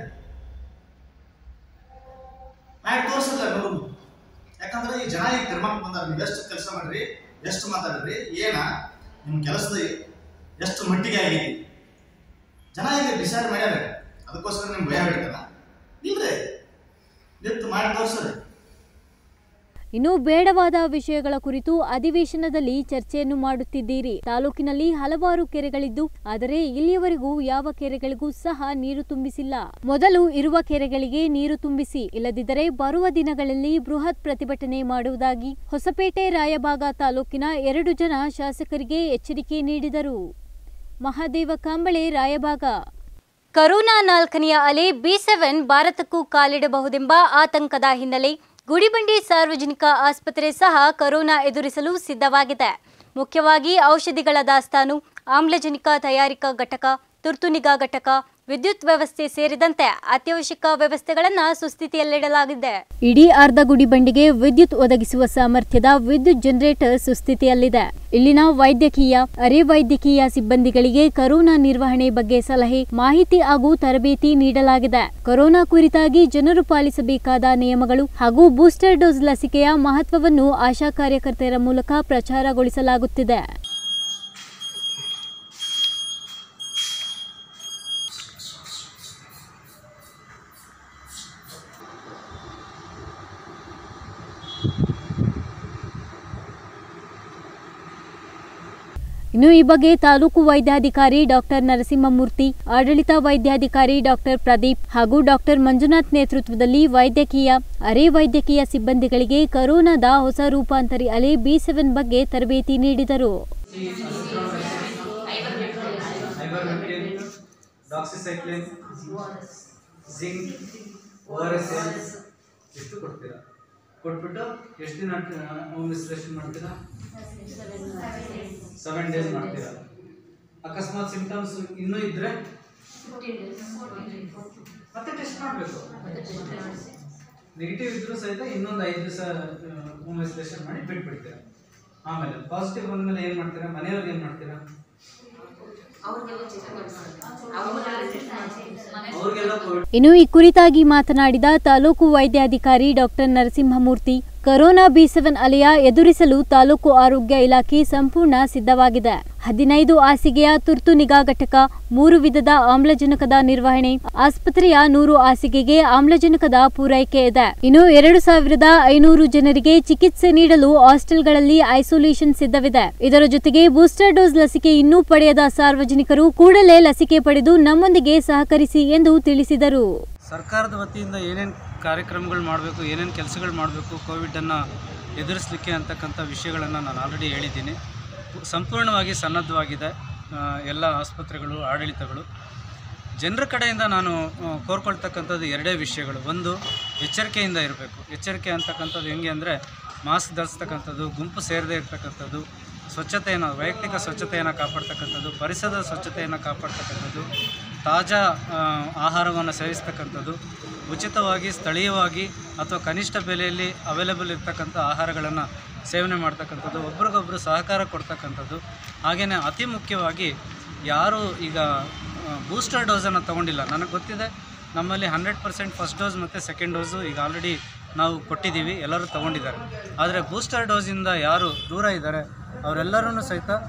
ಮಾಡಿ ತೋರಿಸಿಲ್ಲ ನೋಡು ಯಾಕಂದ್ರೆ ಈ ಜನ ಈಗ ತೀರ್ಮಾನಕ್ಕೆ ಬಂದಾರ ನೀವು ಎಷ್ಟು ಕೆಲಸ ಮಾಡ್ರಿ ಎಷ್ಟು ಮಾತಾಡ್ರಿ ಏನ ನಿಮ್ಮ ಕೆಲಸದ ಎಷ್ಟು ಮಟ್ಟಿಗೆ ಆಗೈತಿ ಜನ ಈಗ ಡಿಸೈಡ್ ಮಾಡ್ಯಾರ ಅದಕ್ಕೋಸ್ಕರ ನಿಮ್ಗೆ ಭಯ ಹಿಡಿತಾರ ನಿಲ್ರಿ ನಿಂತು ಮಾಡಿ ತೋರ್ಸ್ರಿ ಇನ್ನು ಬೇಡವಾದ ವಿಷಯಗಳ ಕುರಿತು ಅಧಿವೇಶನದಲ್ಲಿ ಚರ್ಚೆಯನ್ನು ಮಾಡುತ್ತಿದ್ದೀರಿ ತಾಲೂಕಿನಲ್ಲಿ ಹಲವಾರು ಕೆರೆಗಳಿದ್ದು ಆದರೆ ಇಲ್ಲಿಯವರೆಗೂ ಯಾವ ಕೆರೆಗಳಿಗೂ ಸಹ ನೀರು ತುಂಬಿಸಿಲ್ಲ ಮೊದಲು ಇರುವ ಕೆರೆಗಳಿಗೆ ನೀರು ತುಂಬಿಸಿ ಇಲ್ಲದಿದ್ದರೆ ಬರುವ ದಿನಗಳಲ್ಲಿ ಬೃಹತ್ ಪ್ರತಿಭಟನೆ ಮಾಡುವುದಾಗಿ ಹೊಸಪೇಟೆ ರಾಯಭಾಗ ತಾಲೂಕಿನ ಎರಡು ಜನ ಶಾಸಕರಿಗೆ ಎಚ್ಚರಿಕೆ ನೀಡಿದರು ಮಹಾದೇವ ಕಾಂಬಳೆ ರಾಯಭಾಗ ಕರೋನಾ ನಾಲ್ಕನೆಯ ಅಲೆ ಬಿ ಸೆವೆನ್ ಭಾರತಕ್ಕೂ ಕಾಲಿಡಬಹುದೆಂಬ ಆತಂಕದ ಹಿನ್ನೆಲೆ ಗುಡಿಬಂಡಿ ಸಾರ್ವಜನಿಕ ಆಸ್ಪತ್ರೆ ಸಹ ಕರೋನಾ ಎದುರಿಸಲು ಸಿದ್ಧವಾಗಿದೆ ಮುಖ್ಯವಾಗಿ ಔಷಧಿಗಳ ದಾಸ್ತಾನು ಆಮ್ಲಜನಕ ತಯಾರಿಕಾ ಘಟಕ ತುರ್ತು ನಿಗಾ ಘಟಕ ವಿದ್ಯುತ್ ವ್ಯವಸ್ಥೆ ಸೇರಿದಂತೆ ಅತ್ಯವಶ್ಯಕ ವ್ಯವಸ್ಥೆಗಳನ್ನು ಸುಸ್ಥಿತಿಯಲ್ಲಿಡಲಾಗಿದೆ ಇಡೀ ಅರ್ಧ ಗುಡಿಬಂಡಿಗೆ ವಿದ್ಯುತ್ ಒದಗಿಸುವ ಸಾಮರ್ಥ್ಯದ ವಿದ್ಯುತ್ ಜನರೇಟರ್ ಸುಸ್ಥಿತಿಯಲ್ಲಿದೆ ಇಲ್ಲಿನ ವೈದ್ಯಕೀಯ ಅರೆ ವೈದ್ಯಕೀಯ ಸಿಬ್ಬಂದಿಗಳಿಗೆ ಕರೋನಾ ನಿರ್ವಹಣೆ ಬಗ್ಗೆ ಸಲಹೆ ಮಾಹಿತಿ ಹಾಗೂ ತರಬೇತಿ ನೀಡಲಾಗಿದೆ ಕೊರೋನಾ ಕುರಿತಾಗಿ ಜನರು ಪಾಲಿಸಬೇಕಾದ ನಿಯಮಗಳು ಹಾಗೂ ಬೂಸ್ಟರ್ ಡೋಸ್ ಲಸಿಕೆಯ ಮಹತ್ವವನ್ನು ಆಶಾ ಕಾರ್ಯಕರ್ತೆಯರ ಮೂಲಕ ಪ್ರಚಾರಗೊಳಿಸಲಾಗುತ್ತಿದೆ ಇನ್ನು ಈ ಬಗ್ಗೆ ತಾಲೂಕು ವೈದ್ಯಾಧಿಕಾರಿ ಡಾಕ್ಟರ್ ನರಸಿಂಹಮೂರ್ತಿ ಆಡಳಿತ ವೈದ್ಯಾಧಿಕಾರಿ ಡಾಕ್ಟರ್ ಪ್ರದೀಪ್ ಹಾಗೂ ಡಾಕ್ಟರ್ ಮಂಜುನಾಥ್ ನೇತೃತ್ವದಲ್ಲಿ ವೈದ್ಯಕೀಯ ಅರೆ ವೈದ್ಯಕೀಯ ಸಿಬ್ಬಂದಿಗಳಿಗೆ ಕರೋನಾದ ಹೊಸ ರೂಪಾಂತರಿ ಅಲೆ ಬಿ ಸೆವೆನ್ ಬಗ್ಗೆ ತರಬೇತಿ ನೀಡಿದರು ivermectin doxycycline zinc O R S L ಇಷ್ಟು ಕೊಡ್ತೀರಾ ಕೊಟ್ಬಿಟ್ಟು ಎಷ್ಟು ದಿನ ಹೋಮ್ ಇನ್ಸ್ಟಲೇಷನ್ ಮಾಡ್ತೀರಾ ಸೆವೆನ್ ಡೇಸ್ ಮಾಡ್ತೀರಾ ಅಕಸ್ಮಾತ್ ಸಿಂಟಮ್ಸ್ ಇನ್ನೂ ಇದ್ರೆ ಮತ್ತೆ ಟೆಸ್ಟ್ ಮಾಡಬೇಕು ನೆಗೆಟಿವ್ ಇದ್ರೂ ಸಹಿತ ಇನ್ನೊಂದು ಐದು ದಿವಸ ಹೋಮ್ ಇನ್ಸ್ಟಲೇಷನ್ ಮಾಡಿ ಬಿಟ್ಬಿಡ್ತೀರಾ ಆಮೇಲೆ ಪಾಸಿಟಿವ್ ಬಂದ್ಮೇಲೆ ಏನು ಮಾಡ್ತೀರಾ ಮನೆಯವ್ರಿಗೆ ಏನು ಮಾಡ್ತೀರಾ ಅವ್ರಿಗೆಲ್ಲ ಕೋವಿಡ್ ಇನ್ನು ಈ ಕುರಿತಾಗಿ ಮಾತನಾಡಿದ ತಾಲೂಕು ವೈದ್ಯಾಧಿಕಾರಿ doctor Narasimhamurthy corona B seven ಅಲೆಯ ಎದುರಿಸಲು ತಾಲೂಕು ಆರೋಗ್ಯ ಇಲಾಖೆ ಸಂಪೂರ್ಣ ಸಿದ್ಧವಾಗಿದೆ ಹದಿನೈದು ಹಾಸಿಗೆಯ ತುರ್ತು ನಿಗಾ ಘಟಕ ಮೂರು ವಿಧದ ಆಮ್ಲಜನಕದ ನಿರ್ವಹಣೆ ಆಸ್ಪತ್ರೆಯ ನೂರು ಹಾಸಿಗೆಗೆ ಆಮ್ಲಜನಕದ ಪೂರೈಕೆ ಇದೆ ಇನ್ನು ಎರಡು ಸಾವಿರದ ಐನೂರು ಜನರಿಗೆ ಚಿಕಿತ್ಸೆ ನೀಡಲು ಹಾಸ್ಟೆಲ್ಗಳಲ್ಲಿ ಐಸೋಲೇಷನ್ ಸಿದ್ಧವಿದೆ ಇದರ ಜೊತೆಗೆ ಬೂಸ್ಟರ್ ಡೋಸ್ ಲಸಿಕೆ ಇನ್ನೂ ಪಡೆಯದ ಸಾರ್ವಜನಿಕರು ಕೂಡಲೇ ಲಸಿಕೆ ಪಡೆದು ನಮ್ಮೊಂದಿಗೆ ಸಹಕರಿಸಿ ಎಂದು ತಿಳಿಸಿದರು ಸರ್ಕಾರದ ವತಿಯಿಂದ ಏನೇನು ಕಾರ್ಯಕ್ರಮಗಳು ಮಾಡಬೇಕು ಏನೇನು ಕೆಲಸಗಳು ಮಾಡಬೇಕು ಕೋವಿಡನ್ನು ಎದುರಿಸಲಿಕ್ಕೆ ಅಂತಕ್ಕಂಥ ವಿಷಯಗಳನ್ನು ನಾನು ಆಲ್ರೆಡಿ ಹೇಳಿದ್ದೀನಿ ಸಂಪೂರ್ಣವಾಗಿ ಸನ್ನದ್ಧವಾಗಿದೆ ಆ, ಎಲ್ಲ ಆಸ್ಪತ್ರೆಗಳು ಆಡಳಿತಗಳು ಜನರ ಕಡೆಯಿಂದ ನಾನು ಆ, ಕೋರ್ಕೊಳ್ತಕ್ಕಂಥದ್ದು ಎರಡೇ ವಿಷಯಗಳು ಒಂದು ಎಚ್ಚರಿಕೆಯಿಂದ ಇರಬೇಕು ಎಚ್ಚರಿಕೆ ಅಂತಕ್ಕಂಥದ್ದು ಹೆಂಗೆ ಅಂದರೆ ಮಾಸ್ಕ್ ಧರಿಸ್ತಕ್ಕಂಥದ್ದು ಗುಂಪು ಸೇರದೇ ಇರತಕ್ಕಂಥದ್ದು ಸ್ವಚ್ಛತೆಯನ್ನು ವೈಯಕ್ತಿಕ ಸ್ವಚ್ಛತೆಯನ್ನು ಕಾಪಾಡ್ತಕ್ಕಂಥದ್ದು ಪರಿಸರದ ಸ್ವಚ್ಛತೆಯನ್ನು ಕಾಪಾಡ್ತಕ್ಕಂಥದ್ದು ತಾಜಾ ಆ, ಆಹಾರವನ್ನು ಸೇವಿಸ್ತಕ್ಕಂಥದ್ದು ಉಚಿತವಾಗಿ ಸ್ಥಳೀಯವಾಗಿ ಅಥವಾ ಕನಿಷ್ಠ ಬೆಲೆಯಲ್ಲಿ ಅವೈಲೇಬಲ್ ಇರ್ತಕ್ಕಂಥ ಆಹಾರಗಳನ್ನು ಸೇವನೆ ಮಾಡ್ತಕ್ಕಂಥದ್ದು ಒಬ್ರಿಗೊಬ್ರು ಸಹಕಾರ ಕೊಡ್ತಕ್ಕಂಥದ್ದು ಹಾಗೆಯೇ ಅತಿ ಮುಖ್ಯವಾಗಿ ಯಾರು ಈಗ ಬೂಸ್ಟರ್ ಡೋಸನ್ನು ತೊಗೊಂಡಿಲ್ಲ ನನಗೆ ಗೊತ್ತಿದೆ ನಮ್ಮಲ್ಲಿ ಹಂಡ್ರೆಡ್ ಪರ್ಸೆಂಟ್ ಫಸ್ಟ್ ಡೋಸ್ ಮತ್ತು ಸೆಕೆಂಡ್ ಡೋಸು ಈಗ ಆಲ್ರೆಡಿ ನಾವು ಕೊಟ್ಟಿದ್ದೀವಿ ಎಲ್ಲರೂ ತೊಗೊಂಡಿದ್ದಾರೆ ಆದರೆ ಬೂಸ್ಟರ್ ಡೋಸಿಂದ ಯಾರು ದೂರ ಇದ್ದಾರೆ ಅವರೆಲ್ಲರೂ ಸಹಿತ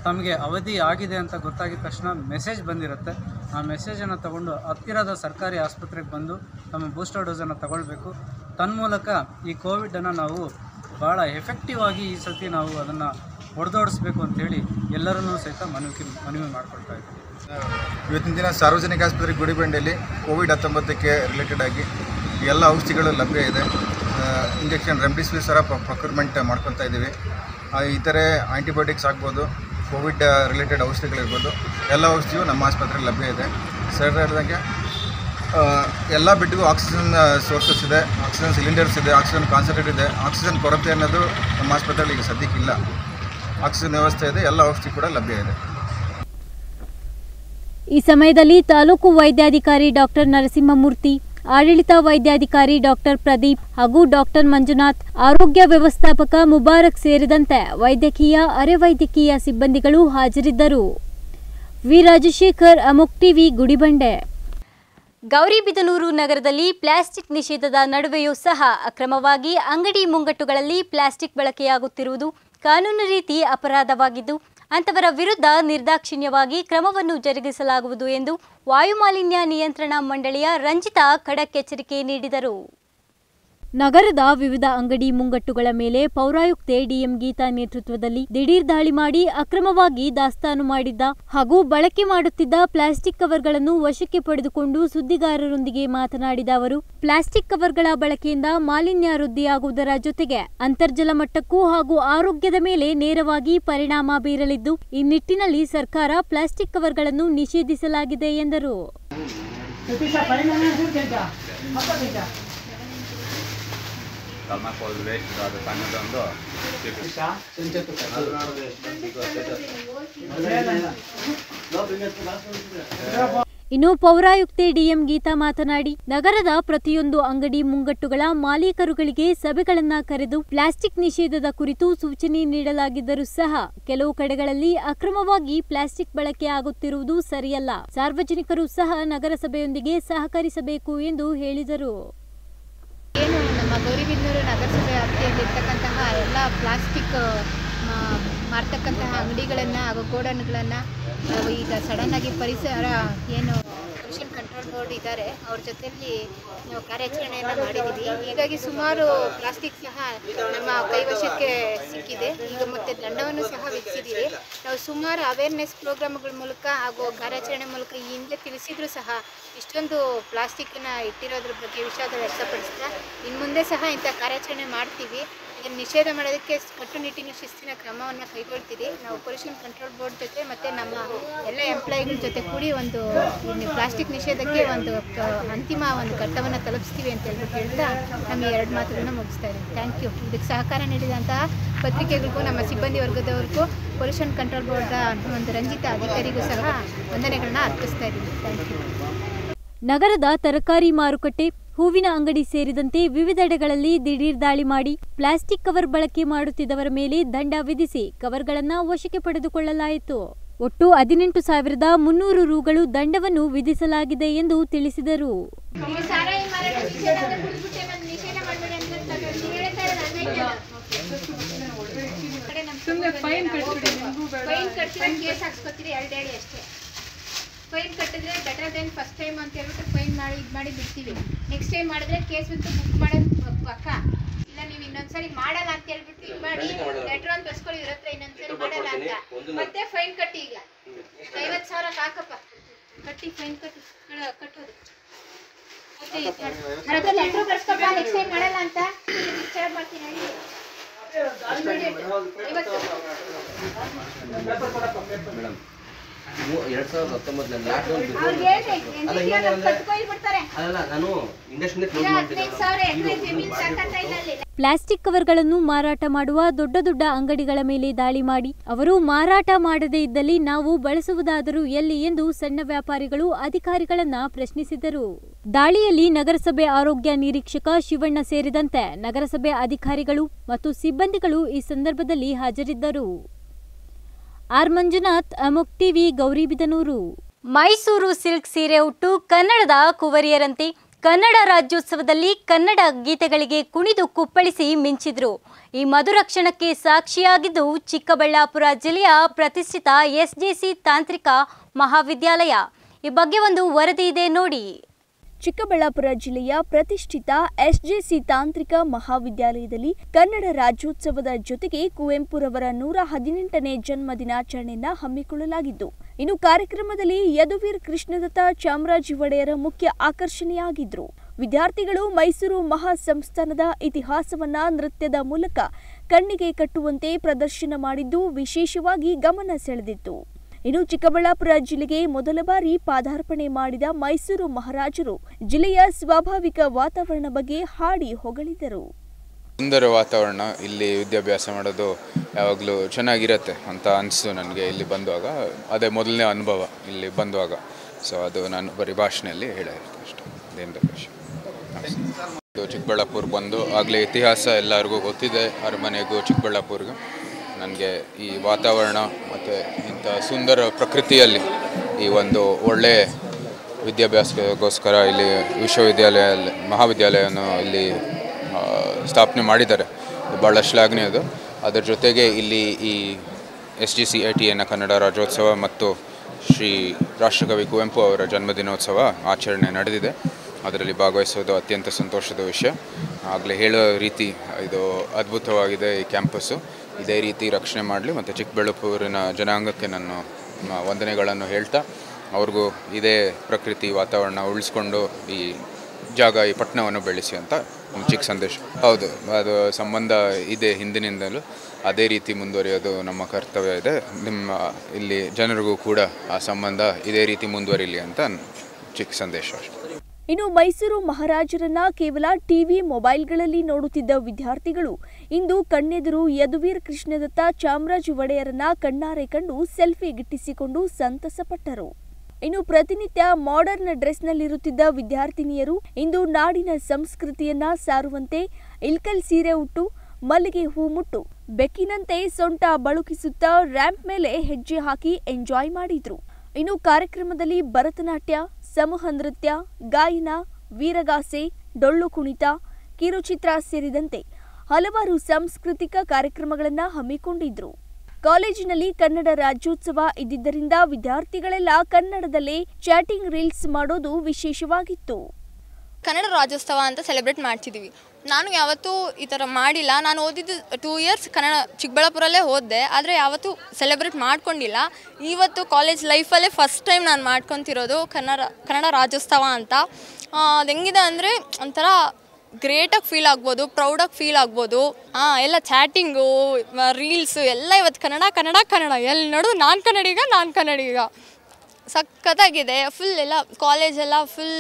ತಮಗೆ ಅವಧಿ ಆಗಿದೆ ಅಂತ ಗೊತ್ತಾಗಿದ ತಕ್ಷಣ ಮೆಸೇಜ್ ಬಂದಿರುತ್ತೆ ಆ ಮೆಸೇಜನ್ನು ತಗೊಂಡು ಹತ್ತಿರದ ಸರ್ಕಾರಿ ಆಸ್ಪತ್ರೆಗೆ ಬಂದು ತಮ್ಮ ಬೂಸ್ಟರ್ ಡೋಸನ್ನು ತಗೊಳ್ಬೇಕು ತನ್ಮೂಲಕ ಈ ಕೋವಿಡನ್ನು ನಾವು ಭಾಳ ಎಫೆಕ್ಟಿವ್ ಆಗಿ ಈ ಸತಿ ನಾವು ಅದನ್ನು ಹೊಡೆದೋಡಿಸ್ಬೇಕು ಅಂತೇಳಿ ಎಲ್ಲರನ್ನೂ ಸಹಿತ ಮನವಿ ಮನವಿ ಮಾಡ್ಕೊಳ್ತಾ ಇದ್ದೀವಿ ಇವತ್ತಿನ ದಿನ ಸಾರ್ವಜನಿಕ ಆಸ್ಪತ್ರೆ ಗುಡಿಬಂಡೆಯಲ್ಲಿ ಕೋವಿಡ್ ಹತ್ತೊಂಬತ್ತಕ್ಕೆ ರಿಲೇಟೆಡ್ ಆಗಿ ಎಲ್ಲ ಔಷಧಿಗಳು ಲಭ್ಯ ಇದೆ ಇಂಜೆಕ್ಷನ್ ರೆಮ್ಡಿಸಿವಿರ್ ಸರ ಪ್ರೊಕ್ಯೂರ್ಮೆಂಟ್ ಮಾಡ್ಕೊತಾ ಇದ್ದೀವಿ ಆ, ಇತರೆ ಆಂಟಿಬಯೋಟಿಕ್ಸ್ ಆಗ್ಬೋದು ಕೋವಿಡ್ ರಿಲೇಟೆಡ್ ಔಷಧಿಗಳಿರ್ಬೋದು ಎಲ್ಲ ಔಷಧಿಯು ನಮ್ಮ ಆಸ್ಪತ್ರೆಯಲ್ಲಿ ಲಭ್ಯ ಇದೆ ಸರ್ ಹೇಳಿದಂಗೆ ಎಲ್ಲ ಬೆಡ್ಗೂ ಆಕ್ಸಿಜನ್ ಸೋರ್ಸಸ್ ಇದೆ ಆಕ್ಸಿಜನ್ ಸಿಲಿಂಡರ್ಸ್ ಇದೆ ಆಕ್ಸಿಜನ್ ಕಾನ್ಸಂಟ್ರೇಟ್ ಇದೆ ಆಕ್ಸಿಜನ್ ಕೊರತೆ ಅನ್ನೋದು ನಮ್ಮ ಆಸ್ಪತ್ರೆಯಲ್ಲಿ ಈಗ ಸದ್ಯಕ್ಕಿಲ್ಲ ಆಕ್ಸಿಜನ್ ವ್ಯವಸ್ಥೆ ಇದೆ ಎಲ್ಲ ಔಷಧಿ ಕೂಡ ಲಭ್ಯ ಇದೆ ಈ ಸಮಯದಲ್ಲಿ ತಾಲೂಕು ವೈದ್ಯಾಧಿಕಾರಿ ಡಾಕ್ಟರ್ ನರಸಿಂಹಮೂರ್ತಿ ಆಡಳಿತ ವೈದ್ಯಾಧಿಕಾರಿ ಡಾಕ್ಟರ್ ಪ್ರದೀಪ್ ಹಾಗೂ ಡಾಕ್ಟರ್ ಮಂಜುನಾಥ್ ಆರೋಗ್ಯ ವ್ಯವಸ್ಥಾಪಕ ಮುಬಾರಕ್ ಸೇರಿದಂತೆ ವೈದ್ಯಕೀಯ ಅರೆವೈದ್ಯಕೀಯ ಸಿಬ್ಬಂದಿಗಳು ಹಾಜರಿದ್ದರು ವಿ ರಾಜಶೇಖರ್ ಅಮುಕ್ ಟಿವಿ ಗುಡಿಬಂಡೆ ಗೌರಿಬಿದನೂರು ನಗರದಲ್ಲಿ ಪ್ಲಾಸ್ಟಿಕ್ ನಿಷೇಧದ ನಡುವೆಯೂ ಸಹ ಅಕ್ರಮವಾಗಿ ಅಂಗಡಿ ಮುಂಗಟ್ಟುಗಳಲ್ಲಿ ಪ್ಲಾಸ್ಟಿಕ್ ಬಳಕೆಯಾಗುತ್ತಿರುವುದು ಕಾನೂನು ರೀತಿ ಅಪರಾಧವಾಗಿದ್ದು ಅಂತವರ ವಿರುದ್ಧ ನಿರ್ದಾಕ್ಷಿಣ್ಯವಾಗಿ ಕ್ರಮವನ್ನು ಜರುಗಿಸಲಾಗುವುದು ಎಂದು ವಾಯುಮಾಲಿನ್ಯ ನಿಯಂತ್ರಣ ಮಂಡಳಿಯ ರಂಜಿತಾ ಖಡಕ್ ಎಚ್ಚರಿಕೆ ನೀಡಿದರು ನಗರದ ವಿವಿಧ ಅಂಗಡಿ ಮುಂಗಟ್ಟುಗಳ ಮೇಲೆ ಪೌರಾಯುಕ್ತೆ ಡಿಎಂ ಗೀತಾ ನೇತೃತ್ವದಲ್ಲಿ ದಿಢೀರ್ ದಾಳಿ ಮಾಡಿ ಅಕ್ರಮವಾಗಿ ದಾಸ್ತಾನು ಮಾಡಿದ್ದ ಹಾಗೂ ಬಳಕೆ ಮಾಡುತ್ತಿದ್ದ ಪ್ಲಾಸ್ಟಿಕ್ ಕವರ್ಗಳನ್ನು ವಶಕ್ಕೆ ಪಡೆದುಕೊಂಡು ಸುದ್ದಿಗಾರರೊಂದಿಗೆ ಮಾತನಾಡಿದ ಅವರು ಪ್ಲಾಸ್ಟಿಕ್ ಕವರ್ಗಳ ಬಳಕೆಯಿಂದ ಮಾಲಿನ್ಯ ವೃದ್ಧಿಯಾಗುವುದರ ಜೊತೆಗೆ ಅಂತರ್ಜಲ ಮಟ್ಟಕ್ಕೂ ಹಾಗೂ ಆರೋಗ್ಯದ ಮೇಲೆ ನೇರವಾಗಿ ಪರಿಣಾಮ ಬೀರಲಿದ್ದು ಈ ನಿಟ್ಟಿನಲ್ಲಿ ಸರ್ಕಾರ ಪ್ಲಾಸ್ಟಿಕ್ ಕವರ್ಗಳನ್ನು ನಿಷೇಧಿಸಲಾಗಿದೆ ಎಂದರು ಥರ್ಮಾಕೋಲ್ ವೇಸ್ಟ್ ಅದು ಸಣ್ಣದೊಂದು ಇನ್ನು ಪೌರಾಯುಕ್ತೆ ಡಿಎಂ ಗೀತಾ ಮಾತನಾಡಿ ನಗರದ ಪ್ರತಿಯೊಂದು ಅಂಗಡಿ ಮುಂಗಟ್ಟುಗಳ ಮಾಲೀಕರುಗಳಿಗೆ ಸಭೆಗಳನ್ನ ಕರೆದು ಪ್ಲಾಸ್ಟಿಕ್ ನಿಷೇಧದ ಕುರಿತು ಸೂಚನೆ ನೀಡಲಾಗಿದ್ದರೂ ಸಹ ಕೆಲವು ಕಡೆಗಳಲ್ಲಿ ಅಕ್ರಮವಾಗಿ ಪ್ಲಾಸ್ಟಿಕ್ ಬಳಕೆ ಆಗುತ್ತಿರುವುದು ಸರಿಯಲ್ಲ ಸಾರ್ವಜನಿಕರು ಸಹ ನಗರಸಭೆಯೊಂದಿಗೆ ಸಹಕರಿಸಬೇಕು ಎಂದು ಹೇಳಿದರು ಏನು ನಮ್ಮ ಗೌರಿಬಿದನೂರು ನಗರಸಭೆ ವ್ಯಾಪ್ತಿಯಲ್ಲಿರ್ತಕ್ಕಂತಹ ಎಲ್ಲ ಪ್ಲಾಸ್ಟಿಕ್ ಮಾ- ಮಾರ್ತಕ್ಕಂತಹ ಅಂಗಡಿಗಳನ್ನು ಹಾಗೂ ಗೋಡನ್ಗಳನ್ನು ನಾವು ಈಗ ಸಡನ್ನಾಗಿ ಪರಿಸರ ಏನು ಪೊಲ್ಯೂಷನ್ ಕಂಟ್ರೋಲ್ ಬೋರ್ಡ್ ಇದ್ದಾರೆ ಅವ್ರ ಜೊತೆಯಲ್ಲಿ ನಾವು ಕಾರ್ಯಾಚರಣೆಯನ್ನು ಮಾಡಿದ್ದೀವಿ ಹೀಗಾಗಿ ಸುಮಾರು ಪ್ಲಾಸ್ಟಿಕ್ ಸಹ ನಮ್ಮ ಕೈವಶಕ್ಕೆ ಸಿಕ್ಕಿದೆ ಈಗ ಮತ್ತೆ ದಂಡವನ್ನು ಸಹ ವಿಧಿಸಿದ್ದೀವಿ ನಾವು ಸುಮಾರು ಅವೇರ್ನೆಸ್ ಪ್ರೋಗ್ರಾಮ್ಗಳ ಮೂಲಕ ಹಾಗೂ ಕಾರ್ಯಾಚರಣೆ ಮೂಲಕ ಈ ಹಿಂದೆ ತಿಳಿಸಿದ್ರು ಸಹ ಇಷ್ಟೊಂದು ಪ್ಲಾಸ್ಟಿಕ್ನ ಇಟ್ಟಿರೋದ್ರ ಬಗ್ಗೆ ವಿಷಾದ ವ್ಯಕ್ತಪಡಿಸ್ತಾ ಇನ್ನು ಮುಂದೆ ಸಹ ಇಂಥ ಕಾರ್ಯಾಚರಣೆ ಮಾಡ್ತೀವಿ ಇದನ್ನು ನಿಷೇಧ ಮಾಡೋದಕ್ಕೆ ಕಟ್ಟುನಿಟ್ಟಿನ ಶಿಸ್ತಿನ ಕ್ರಮವನ್ನು ಕೈಗೊಳ್ತೀವಿ ನಾವು ಪೊಲ್ಯೂಷನ್ ಕಂಟ್ರೋಲ್ ಬೋರ್ಡ್ ಜೊತೆ ಮತ್ತು ನಮ್ಮ ಎಲ್ಲ ಎಂಪ್ಲಾಯಿಗಳ ಜೊತೆ ಕೂಡಿ ಒಂದು ಪ್ಲಾಸ್ಟಿಕ್ ನಿಷೇಧಕ್ಕೆ ಒಂದು ಕ- ಅಂತಿಮ ಒಂದು ಘಟ್ಟವನ್ನು ತಲುಪಿಸ್ತೀವಿ ಅಂತ ಹೇಳ್ಬಿಟ್ಟು ಹೇಳ್ತಾ ನಮ್ಮ ಈ ಎರಡು ಮಾತುಗಳನ್ನ ಮುಗಿಸ್ತಾ ಇದ್ದೀನಿ ಥ್ಯಾಂಕ್ ಯು ಇದಕ್ಕೆ ಸಹಕಾರ ನೀಡಿದಂತಹ ಪತ್ರಿಕೆಗಳಿಗೂ ನಮ್ಮ ಸಿಬ್ಬಂದಿ ವರ್ಗದವ್ರಿಗೂ ಪೊಲ್ಯೂಷನ್ ಕಂಟ್ರೋಲ್ ಬೋರ್ಡ್ ಒಂದು ರಂಜಿತ ಅಧಿಕಾರಿಗೂ ಸಹ ವಂದನೆಗಳನ್ನ ಅರ್ಪಿಸ್ತಾ ಇದ್ದೀನಿ ಥ್ಯಾಂಕ್ ಯು ನಗರದ ತರಕಾರಿ ಮಾರುಕಟ್ಟೆ ಹೂವಿನ ಅಂಗಡಿ ಸೇರಿದಂತೆ ವಿವಿಧೆಡೆಗಳಲ್ಲಿ ದಿಢೀರ್ ದಾಳಿ ಮಾಡಿ ಪ್ಲಾಸ್ಟಿಕ್ ಕವರ್ ಬಳಕೆ ಮಾಡುತ್ತಿದ್ದವರ ಮೇಲೆ ದಂಡ ವಿಧಿಸಿ ಕವರ್ಗಳನ್ನು ವಶಕ್ಕೆ ಪಡೆದುಕೊಳ್ಳಲಾಯಿತು ಒಟ್ಟು ಹದಿನೆಂಟು ಸಾವಿರದ ಮುನ್ನೂರು ರೂಗಳು ದಂಡವನ್ನು ವಿಧಿಸಲಾಗಿದೆ ಎಂದು ತಿಳಿಸಿದರು ಸಾರಾಯಿ ಮಾರಾಟ ನಿಷೇಧ ಅಂದ್ರೆ ಕುಡಿದ್ಬಿಟ್ಟೆ ಬಂದು ನಿಷೇಧ ಮಾಡ್ಬೇಡಿ ಅಂತ ತಗೊಂಡು ಹೇಳ್ತಾ ಇರೋದು ಅದನ್ನೇ ಸುಮ್ಮನೆ ಫೈನ್ ಫೈನ್ ಕಟ್ಟಿದ್ರೆ ಕೇಸ್ ಹಾಕ್ಸ್ಕೊತೀರಿ ಎರಡು ಹೇಳಿ ಅಷ್ಟೇ ಫೈನ್ ಕಟ್ಟಿದ್ರೆ ಬೆಟರ್ ದೆನ್ ಫಸ್ಟ್ ಟೈಮ್ ಅಂತ ಹೇಳ್ಬಿಟ್ಟು ಫೈನ್ ಮಾಡಿ ಇದು ಮಾಡಿ ಬಿಡ್ತೀವಿ ನೆಕ್ಸ್ಟ್ ಟೈಮ್ ಮಾಡಿದ್ರೆ ಕೇಸ್ ಅಂತೂ ಬುಕ್ ಮಾಡೋದು ಪಕ್ಕ ಇಲ್ಲ ನೀವು ಇನ್ನೊಂದ್ಸರಿ ಮಾಡಲ್ಲ ಅಂತ ಹೇಳ್ಬಿಟ್ಟು ಇದು ಮಾಡಿ ಲೆಟ್ರ್ ಅಂತ ಬರ್ಸ್ಕೊಳ್ಳಿ ಇವ್ರ ಹತ್ರ ಇನ್ನೊಂದ್ಸರಿ ಮಾಡಲ್ಲ ಅಂತ ಮತ್ತೆ ಫೈನ್ ಕಟ್ಟಿ ಈಗ ಐವತ್ತು ಸಾವಿರ ಹಾಕಪ್ಪ ಕಟ್ಟಿ ಫೈನ್ ಕಟ್ಟಿ ಕಳ- ಕಟ್ಟೋದು ಮತ್ತೆ ಲೆಟ್ರ್ ಬರ್ಸ್ಕೊಪ್ಪ ನೆಕ್ಸ್ಟ್ ಟೈಮ್ ಮಾಡಲ್ಲ ಅಂತ ಡಿಸ್ಟರ್ಬ್ ಮಾಡ್ತೀನಿ ಹೇಳಿ ಐವತ್ತು ಮೇಡಮ್ ಎರಡ್ ಸಾವಿರದ ಹತ್ತೊಂಬತ್ತರಲ್ಲಿ ಲಾಕ್ಡೌನ್ ಅವ್ರಿಗೆ ಹೇಳ್ರಿ NGT ಅವ್ರು ಕಟ್ಕೊಯ್ದು ಬಿಡ್ತಾರೆ ಅಲ್ಲ ನಾನು ಇಂಡಸ್ಟ್ರಿನೇ ಕ್ಲೋಸ್ ಇಲ್ಲ ಮಾಡ್ತಿದ್ದೆ ಹದಿನೈದು ಸಾವಿರ ಎಕರೆ ಜಮೀನು ಸಾಕಂತ ಇಲ್ಲ ಅಲ್ಲಿ ಪ್ಲಾಸ್ಟಿಕ್ ಕವರ್ಗಳನ್ನು ಮಾರಾಟ ಮಾಡುವ ದೊಡ್ಡ ದೊಡ್ಡ ಅಂಗಡಿಗಳ ಮೇಲೆ ದಾಳಿ ಮಾಡಿ ಅವರು ಮಾರಾಟ ಮಾಡದೇ ಇದ್ದಲ್ಲಿ ನಾವು ಬಳಸುವುದಾದರೂ ಎಲ್ಲಿ ಎಂದು ಸಣ್ಣ ವ್ಯಾಪಾರಿಗಳು ಅಧಿಕಾರಿಗಳನ್ನ ಪ್ರಶ್ನಿಸಿದರು ದಾಳಿಯಲ್ಲಿ ನಗರಸಭೆ ಆರೋಗ್ಯ ನಿರೀಕ್ಷಕ ಶಿವಣ್ಣ ಸೇರಿದಂತೆ ನಗರಸಭೆ ಅಧಿಕಾರಿಗಳು ಮತ್ತು ಸಿಬ್ಬಂದಿಗಳು ಈ ಸಂದರ್ಭದಲ್ಲಿ ಹಾಜರಿದ್ದರು R Manjunath Amuk TV Gauribidanur Mysore silk ಸೀರೆ ಉಟ್ಟು ಕನ್ನಡದ ಕುವರಿಯರಂತೆ ಕನ್ನಡ ರಾಜ್ಯೋತ್ಸವದಲ್ಲಿ ಕನ್ನಡ ಗೀತೆಗಳಿಗೆ ಕುಣಿದು ಕುಪ್ಪಳಿಸಿ ಮಿಂಚಿದ್ರು ಈ ಮಧುರ ಕ್ಷಣಕ್ಕೆ ಸಾಕ್ಷಿಯಾಗಿದ್ದು ಚಿಕ್ಕಬಳ್ಳಾಪುರ ಜಿಲ್ಲೆಯ ಪ್ರತಿಷ್ಠಿತ ಎಸ್ಜೆಸಿ ತಾಂತ್ರಿಕ ಮಹಾವಿದ್ಯಾಲಯ ಈ ಬಗ್ಗೆ ಒಂದು ವರದಿ ಇದೆ ನೋಡಿ ಚಿಕ್ಕಬಳ್ಳಾಪುರ ಜಿಲ್ಲೆಯ ಪ್ರತಿಷ್ಠಿತ ಎಸ್ಜೆಸಿ ತಾಂತ್ರಿಕ ಮಹಾವಿದ್ಯಾಲಯದಲ್ಲಿ ಕನ್ನಡ ರಾಜ್ಯೋತ್ಸವದ ಜೊತೆಗೆ ಕುವೆಂಪುರವರ ನೂರ ಹದಿನೆಂಟನೇ ಜನ್ಮ ದಿನಾಚರಣೆಯನ್ನ ಹಮ್ಮಿಕೊಳ್ಳಲಾಗಿದ್ದು ಇನ್ನು ಕಾರ್ಯಕ್ರಮದಲ್ಲಿ ಯದುವೀರ್ ಕೃಷ್ಣದತ್ತ ಚಾಮರಾಜ ಒಡೆಯರ ಮುಖ್ಯ ಆಕರ್ಷಣೆಯಾಗಿದ್ರು ವಿದ್ಯಾರ್ಥಿಗಳು ಮೈಸೂರು ಮಹಾ ಸಂಸ್ಥಾನದ ಇತಿಹಾಸವನ್ನ ನೃತ್ಯದ ಮೂಲಕ ಕಣ್ಣಿಗೆ ಕಟ್ಟುವಂತೆ ಪ್ರದರ್ಶನ ಮಾಡಿದ್ದು ವಿಶೇಷವಾಗಿ ಗಮನ ಸೆಳೆದಿತ್ತು ಇನ್ನು ಚಿಕ್ಕಬಳ್ಳಾಪುರ ಜಿಲ್ಲೆಗೆ ಮೊದಲ ಬಾರಿ ಪಾದಾರ್ಪಣೆ ಮಾಡಿದ ಮೈಸೂರು ಮಹಾರಾಜರು ಜಿಲ್ಲೆಯ ಸ್ವಾಭಾವಿಕ ವಾತಾವರಣ ಬಗ್ಗೆ ಹಾಡಿ ಹೊಗಳಿದರು ಸುಂದರ ವಾತಾವರಣ ಇಲ್ಲಿ ವಿದ್ಯಾಭ್ಯಾಸ ಮಾಡೋದು ಯಾವಾಗಲೂ ಚೆನ್ನಾಗಿರುತ್ತೆ ಅಂತ ಅನಿಸ್ತು ನನಗೆ ಇಲ್ಲಿ ಬಂದುವಾಗ ಅದೇ ಮೊದಲನೇ ಅನುಭವ ಇಲ್ಲಿ ಬಂದುವಾಗ ಸೊ ಅದು ನಾನು ಬರೀ ಭಾಷೆಯಲ್ಲಿ ಹೇಳಿದೆ ಅಷ್ಟೇ ದೇಂದ್ರ ಭಾಷೆ ಇದು ಚಿಕ್ಕಬಳ್ಳಾಪುರ ಬಂದು ಆಗಲೇ ಇತಿಹಾಸ ಎಲ್ಲರಿಗೂ ಗೊತ್ತಿದೆ ಅರಮನೆಗೂ ಚಿಕ್ಕಬಳ್ಳಾಪುರ್ಗೂ ನನಗೆ ಈ ವಾತಾವರಣ ಮತ್ತು ಇಂಥ ಸುಂದರ ಪ್ರಕೃತಿಯಲ್ಲಿ ಈ ಒಂದು ಒಳ್ಳೆಯ ವಿದ್ಯಾಭ್ಯಾಸಕ್ಕೋಸ್ಕರ ಇಲ್ಲಿ ವಿಶ್ವವಿದ್ಯಾಲಯ ಮಹಾವಿದ್ಯಾಲಯವನ್ನು ಇಲ್ಲಿ ಆ, ಸ್ಥಾಪನೆ ಮಾಡಿದ್ದಾರೆ ಇದು ಭಾಳ ಶ್ಲಾಘನೀಯ ಅದು ಅದರ ಜೊತೆಗೆ ಇಲ್ಲಿ ಈ S J C I T ಎನ್ನ ಕನ್ನಡ ರಾಜ್ಯೋತ್ಸವ ಮತ್ತು ಶ್ರೀ ರಾಷ್ಟ್ರಕವಿ ಕುವೆಂಪು ಅವರ ಜನ್ಮದಿನೋತ್ಸವ ಆಚರಣೆ ನಡೆದಿದೆ ಅದರಲ್ಲಿ ಭಾಗವಹಿಸೋದು ಅತ್ಯಂತ ಸಂತೋಷದ ವಿಷಯ ಆಗಲೇ ಹೇಳೋ ರೀತಿ ಇದು ಅದ್ಭುತವಾಗಿದೆ ಈ ಕ್ಯಾಂಪಸ್ಸು ಇದೇ ರೀತಿ ರಕ್ಷಣೆ ಮಾಡಲಿ ಮತ್ತು ಚಿಕ್ಕಬಳ್ಳಾಪುರಿನ ಜನಾಂಗಕ್ಕೆ ನಾನು ಮ- ವಂದನೆಗಳನ್ನು ಹೇಳ್ತಾ ಅವ್ರಿಗೂ ಇದೇ ಪ್ರಕೃತಿ ವಾತಾವರಣ ಉಳಿಸ್ಕೊಂಡು ಈ ಜಾಗ ಈ ಪಟ್ಟಣವನ್ನು ಬೆಳೆಸಿ ಅಂತ ಒಂದು ಚಿಕ್ಕ ಸಂದೇಶ ಹೌದು ಅದು ಸಂಬಂಧ ಇದೆ ಹಿಂದಿನಿಂದಲೂ ಅದೇ ರೀತಿ ಮುಂದುವರಿಯೋದು ನಮ್ಮ ಕರ್ತವ್ಯ ಇದೆ ನಿಮ್ಮ ಇಲ್ಲಿ ಜನರಿಗೂ ಕೂಡ ಆ ಸಂಬಂಧ ಇದೇ ರೀತಿ ಮುಂದುವರಿಲಿ ಅಂತ ಚಿಕ್ಕ ಸಂದೇಶ ಅಷ್ಟೇ ಇನ್ನು ಮೈಸೂರು ಮಹಾರಾಜರನ್ನ ಕೇವಲ ಟಿವಿ ಮೊಬೈಲ್ಗಳಲ್ಲಿ ನೋಡುತ್ತಿದ್ದ ವಿದ್ಯಾರ್ಥಿಗಳು ಇಂದು ಕಣ್ಣೆದುರು ಯದುವೀರ್ ಕೃಷ್ಣದತ್ತ ಚಾಮರಾಜ ಒಡೆಯರನ್ನ ಕಣ್ಣಾರೆ ಕಂಡು ಸೆಲ್ಫಿ ಗಿಟ್ಟಿಸಿಕೊಂಡು ಸಂತಸಪಟ್ಟರು ಇನ್ನು ಪ್ರತಿನಿತ್ಯ ಮಾಡರ್ನ್ ಡ್ರೆಸ್ನಲ್ಲಿರುತ್ತಿದ್ದ ವಿದ್ಯಾರ್ಥಿನಿಯರು ಇಂದು ನಾಡಿನ ಸಂಸ್ಕೃತಿಯನ್ನ ಸಾರುವಂತೆ ಇಲ್ಕಲ್ ಸೀರೆ ಉಟ್ಟು ಮಲ್ಲಿಗೆ ಹೂ ಮುಟ್ಟು ಬೆಕ್ಕಿನಂತೆ ಸೊಂಟ ಬಳುಕಿಸುತ್ತಾ ರ್ಯಾಂಪ್ ಮೇಲೆ ಹೆಜ್ಜೆ ಹಾಕಿ ಎಂಜಾಯ್ ಮಾಡಿದ್ರು ಇನ್ನು ಕಾರ್ಯಕ್ರಮದಲ್ಲಿ ಭರತನಾಟ್ಯ ಸಮೂಹ ನೃತ್ಯ ಗಾಯನ ವೀರಗಾಸೆ ಡೊಳ್ಳು ಕುಣಿತ ಕಿರುಚಿತ್ರ ಸೇರಿದಂತೆ ಹಲವಾರು ಸಾಂಸ್ಕೃತಿಕ ಕಾರ್ಯಕ್ರಮಗಳನ್ನು ಹಮ್ಮಿಕೊಂಡಿದ್ರು ಕಾಲೇಜಿನಲ್ಲಿ ಕನ್ನಡ ರಾಜ್ಯೋತ್ಸವ ಇದ್ದಿದ್ದರಿಂದ ವಿದ್ಯಾರ್ಥಿಗಳೆಲ್ಲ ಕನ್ನಡದಲ್ಲೇ ಚಾಟಿಂಗ್ ರೀಲ್ಸ್ ಮಾಡೋದು ವಿಶೇಷವಾಗಿತ್ತು ಕನ್ನಡ ರಾಜ್ಯೋತ್ಸವ ಅಂತ ಸೆಲೆಬ್ರೇಟ್ ಮಾಡ್ತಿದ್ದೀವಿ ನಾನು ಯಾವತ್ತೂ ಈ ಥರ ಮಾಡಿಲ್ಲ ನಾನು ಓದಿದ್ದು ಟೂ ಇಯರ್ಸ್ ಕನ್ನಡ ಚಿಕ್ಕಬಳ್ಳಾಪುರಲ್ಲೇ ಓದಿದೆ ಆದರೆ ಯಾವತ್ತೂ ಸೆಲೆಬ್ರೇಟ್ ಮಾಡ್ಕೊಂಡಿಲ್ಲ ಇವತ್ತು ಕಾಲೇಜ್ ಲೈಫಲ್ಲೇ ಫಸ್ಟ್ ಟೈಮ್ ನಾನು ಮಾಡ್ಕೊತಿರೋದು ಕನ್ನಡ ಕನ್ನಡ ರಾಜ್ಯೋತ್ಸವ ಅಂತ ಅದು ಹೆಂಗಿದೆ ಅಂದರೆ ಒಂಥರ ಗ್ರೇಟಾಗಿ ಫೀಲ್ ಆಗ್ಬೋದು ಪ್ರೌಡಾಗಿ ಫೀಲ್ ಆಗ್ಬೋದು ಹಾಂ ಎಲ್ಲ ಚಾಟಿಂಗು ರೀಲ್ಸು ಎಲ್ಲ ಇವತ್ತು ಕನ್ನಡ ಕನ್ನಡ ಕನ್ನಡ ಎಲ್ಲಿ ನೋಡು ನಾನು ಕನ್ನಡಿಗ ನಾನು ಕನ್ನಡಿಗ ಸಖತ್ತಾಗಿದೆ ಫುಲ್ ಎಲ್ಲ ಕಾಲೇಜೆಲ್ಲ ಫುಲ್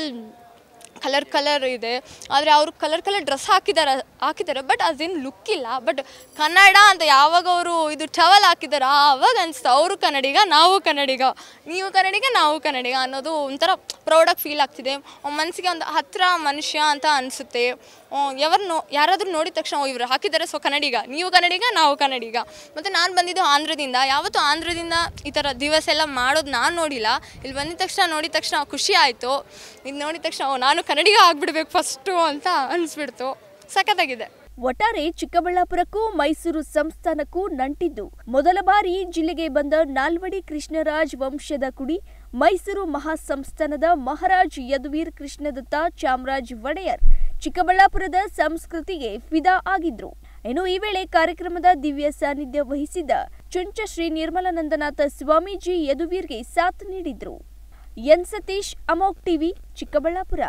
ಕಲರ್ ಕಲರ್ ಇದೆ ಆದರೆ ಅವರು ಕಲರ್ ಕಲರ್ ಡ್ರೆಸ್ ಹಾಕಿದ್ದಾರೆ ಹಾಕಿದ್ದಾರೆ ಬಟ್ ಅದೇನು ಲುಕ್ ಇಲ್ಲ ಬಟ್ ಕನ್ನಡ ಅಂತ ಯಾವಾಗ ಅವರು ಇದು ಟವಲ್ ಹಾಕಿದಾರ ಆವಾಗ ಅನಿಸ್ತು ಅವರು ಕನ್ನಡಿಗ ನಾವು ಕನ್ನಡಿಗ ನೀವು ಕನ್ನಡಿಗ ನಾವು ಕನ್ನಡಿಗ ಅನ್ನೋದು ಒಂಥರ ಪ್ರೌಡಾಗಿ ಫೀಲ್ ಆಗ್ತಿದೆ ಮನಸ್ಸಿಗೆ ಒಂದು ಹತ್ತಿರ ಮನುಷ್ಯ ಅಂತ ಅನಿಸುತ್ತೆ ಯಾರು ನೋ ಯಾರಾದರೂ ನೋಡಿದ ತಕ್ಷಣ ಓ ಇವರು ಹಾಕಿದ್ದಾರೆ ಸೊ ಕನ್ನಡಿಗ ನೀವು ಕನ್ನಡಿಗ ನಾವು ಕನ್ನಡಿಗ ಮತ್ತು ನಾನು ಬಂದಿದ್ದು ಆಂಧ್ರದಿಂದ ಯಾವತ್ತೂ ಆಂಧ್ರದಿಂದ ಈ ಥರ ದಿವಸ ಎಲ್ಲ ಮಾಡೋದು ನಾನು ನೋಡಿಲ್ಲ ಇಲ್ಲಿ ಬಂದಿದ ತಕ್ಷಣ ನೋಡಿದ ತಕ್ಷಣ ಖುಷಿ ಆಯಿತು ಇದು ನೋಡಿದ ತಕ್ಷಣ ಓ ನಾನು ಕನ್ನಡಿಗ ಆಗ್ಬಿಡ್ಬೇಕು ಫಸ್ಟು ಅಂತ ಅನಿಸ್ಬಿಡ್ತು ಸಖತ್ತಾಗಿದೆ ಒಟ್ಟಾರೆ ಚಿಕ್ಕಬಳ್ಳಾಪುರಕ್ಕೂ ಮೈಸೂರು ಸಂಸ್ಥಾನಕ್ಕೂ ನಂಟಿದ್ದು ಮೊದಲ ಬಾರಿ ಜಿಲ್ಲೆಗೆ ಬಂದ ನಾಲ್ವಡಿ ಕೃಷ್ಣರಾಜ್ ವಂಶದ ಕುಡಿ ಮೈಸೂರು ಮಹಾಸಂಸ್ಥಾನದ ಮಹಾರಾಜ್ ಯದುವೀರ್ ಕೃಷ್ಣದತ್ತ ಚಾಮರಾಜ್ ಒಡೆಯರ್ ಚಿಕ್ಕಬಳ್ಳಾಪುರದ ಸಂಸ್ಕೃತಿಗೆ ಫಿದಾ ಆಗಿದ್ರು ಇನ್ನು ಈ ವೇಳೆ ಕಾರ್ಯಕ್ರಮದ ದಿವ್ಯ ಸಾನ್ನಿಧ್ಯ ವಹಿಸಿದ್ದ ಚುಂಚ ಶ್ರೀ ನಿರ್ಮಲಾನಂದನಾಥ ಸ್ವಾಮೀಜಿ ಯದುವೀರ್ಗೆ ಸಾಥ್ ನೀಡಿದ್ರು ಎನ್ ಸತೀಶ್ ಅಮೋಕ್ ಟಿವಿ ಚಿಕ್ಕಬಳ್ಳಾಪುರ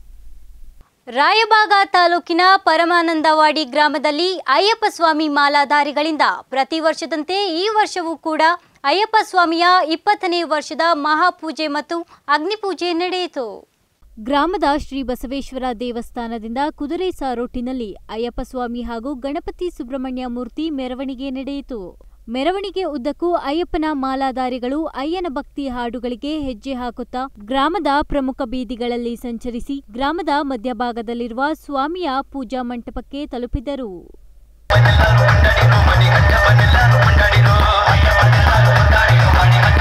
ರಾಯಬಾಗ ತಾಲೂಕಿನ ಪರಮಾನಂದವಾಡಿ ಗ್ರಾಮದಲ್ಲಿ ಅಯ್ಯಪ್ಪ ಸ್ವಾಮಿ ಮಾಲಾಧಾರಿಗಳಿಂದ ಪ್ರತಿ ವರ್ಷದಂತೆ ಈ ವರ್ಷವೂ ಕೂಡ ಅಯ್ಯಪ್ಪ ಸ್ವಾಮಿಯ ಇಪ್ಪತ್ತನೇ ವರ್ಷದ ಮಹಾಪೂಜೆ ಮತ್ತು ಅಗ್ನಿಪೂಜೆ ನಡೆಯಿತು ಗ್ರಾಮದ ಶ್ರೀ ಬಸವೇಶ್ವರ ದೇವಸ್ಥಾನದಿಂದ ಕುದುರೆ ಸಾರೋಟಿನಲ್ಲಿ ಅಯ್ಯಪ್ಪ ಸ್ವಾಮಿ ಹಾಗೂ ಗಣಪತಿ ಸುಬ್ರಹ್ಮಣ್ಯ ಮೂರ್ತಿ ಮೆರವಣಿಗೆ ನಡೆಯಿತು ಮೆರವಣಿಗೆ ಉದ್ದಕ್ಕೂ ಅಯ್ಯಪ್ಪನ ಮಾಲಾಧಾರಿಗಳು ಅಯ್ಯನ ಭಕ್ತಿ ಹಾಡುಗಳಿಗೆ ಹೆಜ್ಜೆ ಹಾಕುತ್ತಾ ಗ್ರಾಮದ ಪ್ರಮುಖ ಬೀದಿಗಳಲ್ಲಿ ಸಂಚರಿಸಿ ಗ್ರಾಮದ ಮಧ್ಯಭಾಗದಲ್ಲಿರುವ ಸ್ವಾಮಿಯ ಪೂಜಾ ಮಂಟಪಕ್ಕೆ ತಲುಪಿದರು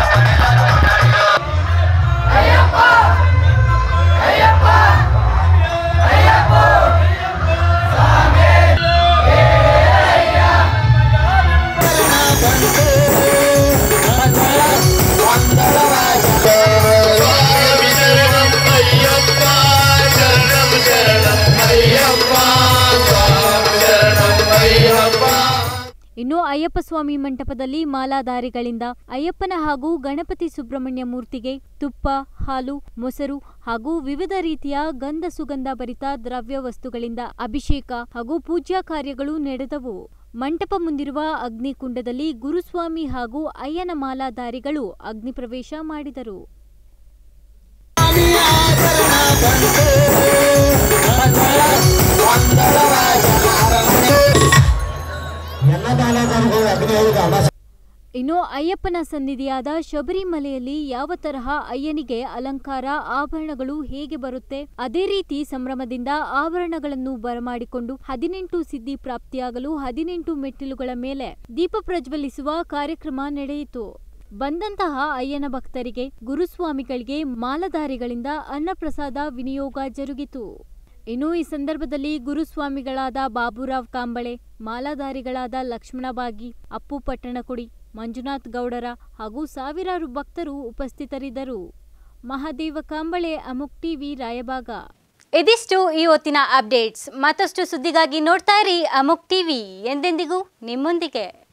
ಅಯ್ಯಪ್ಪ ಇನ್ನು ಅಯ್ಯಪ್ಪ ಸ್ವಾಮಿ ಮಂಟಪದಲ್ಲಿ ಮಾಲಾಧಾರಿಗಳಿಂದ ಅಯ್ಯಪ್ಪನ ಹಾಗೂ ಗಣಪತಿ ಸುಬ್ರಹ್ಮಣ್ಯ ಮೂರ್ತಿಗೆ ತುಪ್ಪ ಹಾಲು ಮೊಸರು ಹಾಗೂ ವಿವಿಧ ರೀತಿಯ ಗಂಧ ಸುಗಂಧ ಭರಿತ ದ್ರವ್ಯ ವಸ್ತುಗಳಿಂದ ಅಭಿಷೇಕ ಹಾಗೂ ಪೂಜಾ ಕಾರ್ಯಗಳು ನಡೆದವು ಮಂಟಪ ಮುಂದಿರುವ ಅಗ್ನಿಕುಂಡದಲ್ಲಿ ಗುರುಸ್ವಾಮಿ ಹಾಗೂ ಅಯ್ಯನ ಮಾಲಾಧಾರಿಗಳು ಅಗ್ನಿ ಪ್ರವೇಶ ಮಾಡಿದರು ಇನ್ನು ಅಯ್ಯಪ್ಪನ ಸನ್ನಿಧಿಯಾದ ಶಬರಿಮಲೆಯಲ್ಲಿ ಯಾವ ತರಹ ಅಯ್ಯನಿಗೆ ಅಲಂಕಾರ ಆಭರಣಗಳು ಹೇಗೆ ಬರುತ್ತೆ ಅದೇ ರೀತಿ ಸಂಭ್ರಮದಿಂದ ಆಭರಣಗಳನ್ನು ಬರಮಾಡಿಕೊಂಡು ಹದಿನೆಂಟು ಸಿದ್ಧಿ ಪ್ರಾಪ್ತಿಯಾಗಲು ಹದಿನೆಂಟು ಮೆಟ್ಟಿಲುಗಳ ಮೇಲೆ ದೀಪ ಪ್ರಜ್ವಲಿಸುವ ಕಾರ್ಯಕ್ರಮ ನಡೆಯಿತು ಬಂದಂತಹ ಅಯ್ಯನ ಭಕ್ತರಿಗೆ ಗುರುಸ್ವಾಮಿಗಳಿಗೆ ಮಾಲಧಾರಿಗಳಿಂದ ಅನ್ನಪ್ರಸಾದ ವಿನಿಯೋಗ ಜರುಗಿತು ಇನ್ನು ಈ ಸಂದರ್ಭದಲ್ಲಿ ಗುರುಸ್ವಾಮಿಗಳಾದ ಬಾಬುರಾವ್ ಕಾಂಬಳೆ ಮಾಲಾಧಾರಿಗಳಾದ ಲಕ್ಷ್ಮಣ ಬಾಗಿ ಅಪ್ಪು ಪಟ್ಟಣಕೊಡಿ ಮಂಜುನಾಥ್ ಗೌಡರ ಹಾಗೂ ಸಾವಿರಾರು ಭಕ್ತರು ಉಪಸ್ಥಿತರಿದ್ದರು ಮಹಾದೇವ ಕಾಂಬಳೆ ಅಮುಕ್ ಟಿವಿ ರಾಯಬಾಗ ಇದಿಷ್ಟು ಈ ಹೊತ್ತಿನ ಅಪ್ಡೇಟ್ಸ್ ಮತ್ತಷ್ಟು ಸುದ್ದಿಗಾಗಿ ನೋಡ್ತಾ ಇರಿ ಅಮುಕ್ ಟಿವಿ ಎಂದೆಂದಿಗೂ ನಿಮ್ಮೊಂದಿಗೆ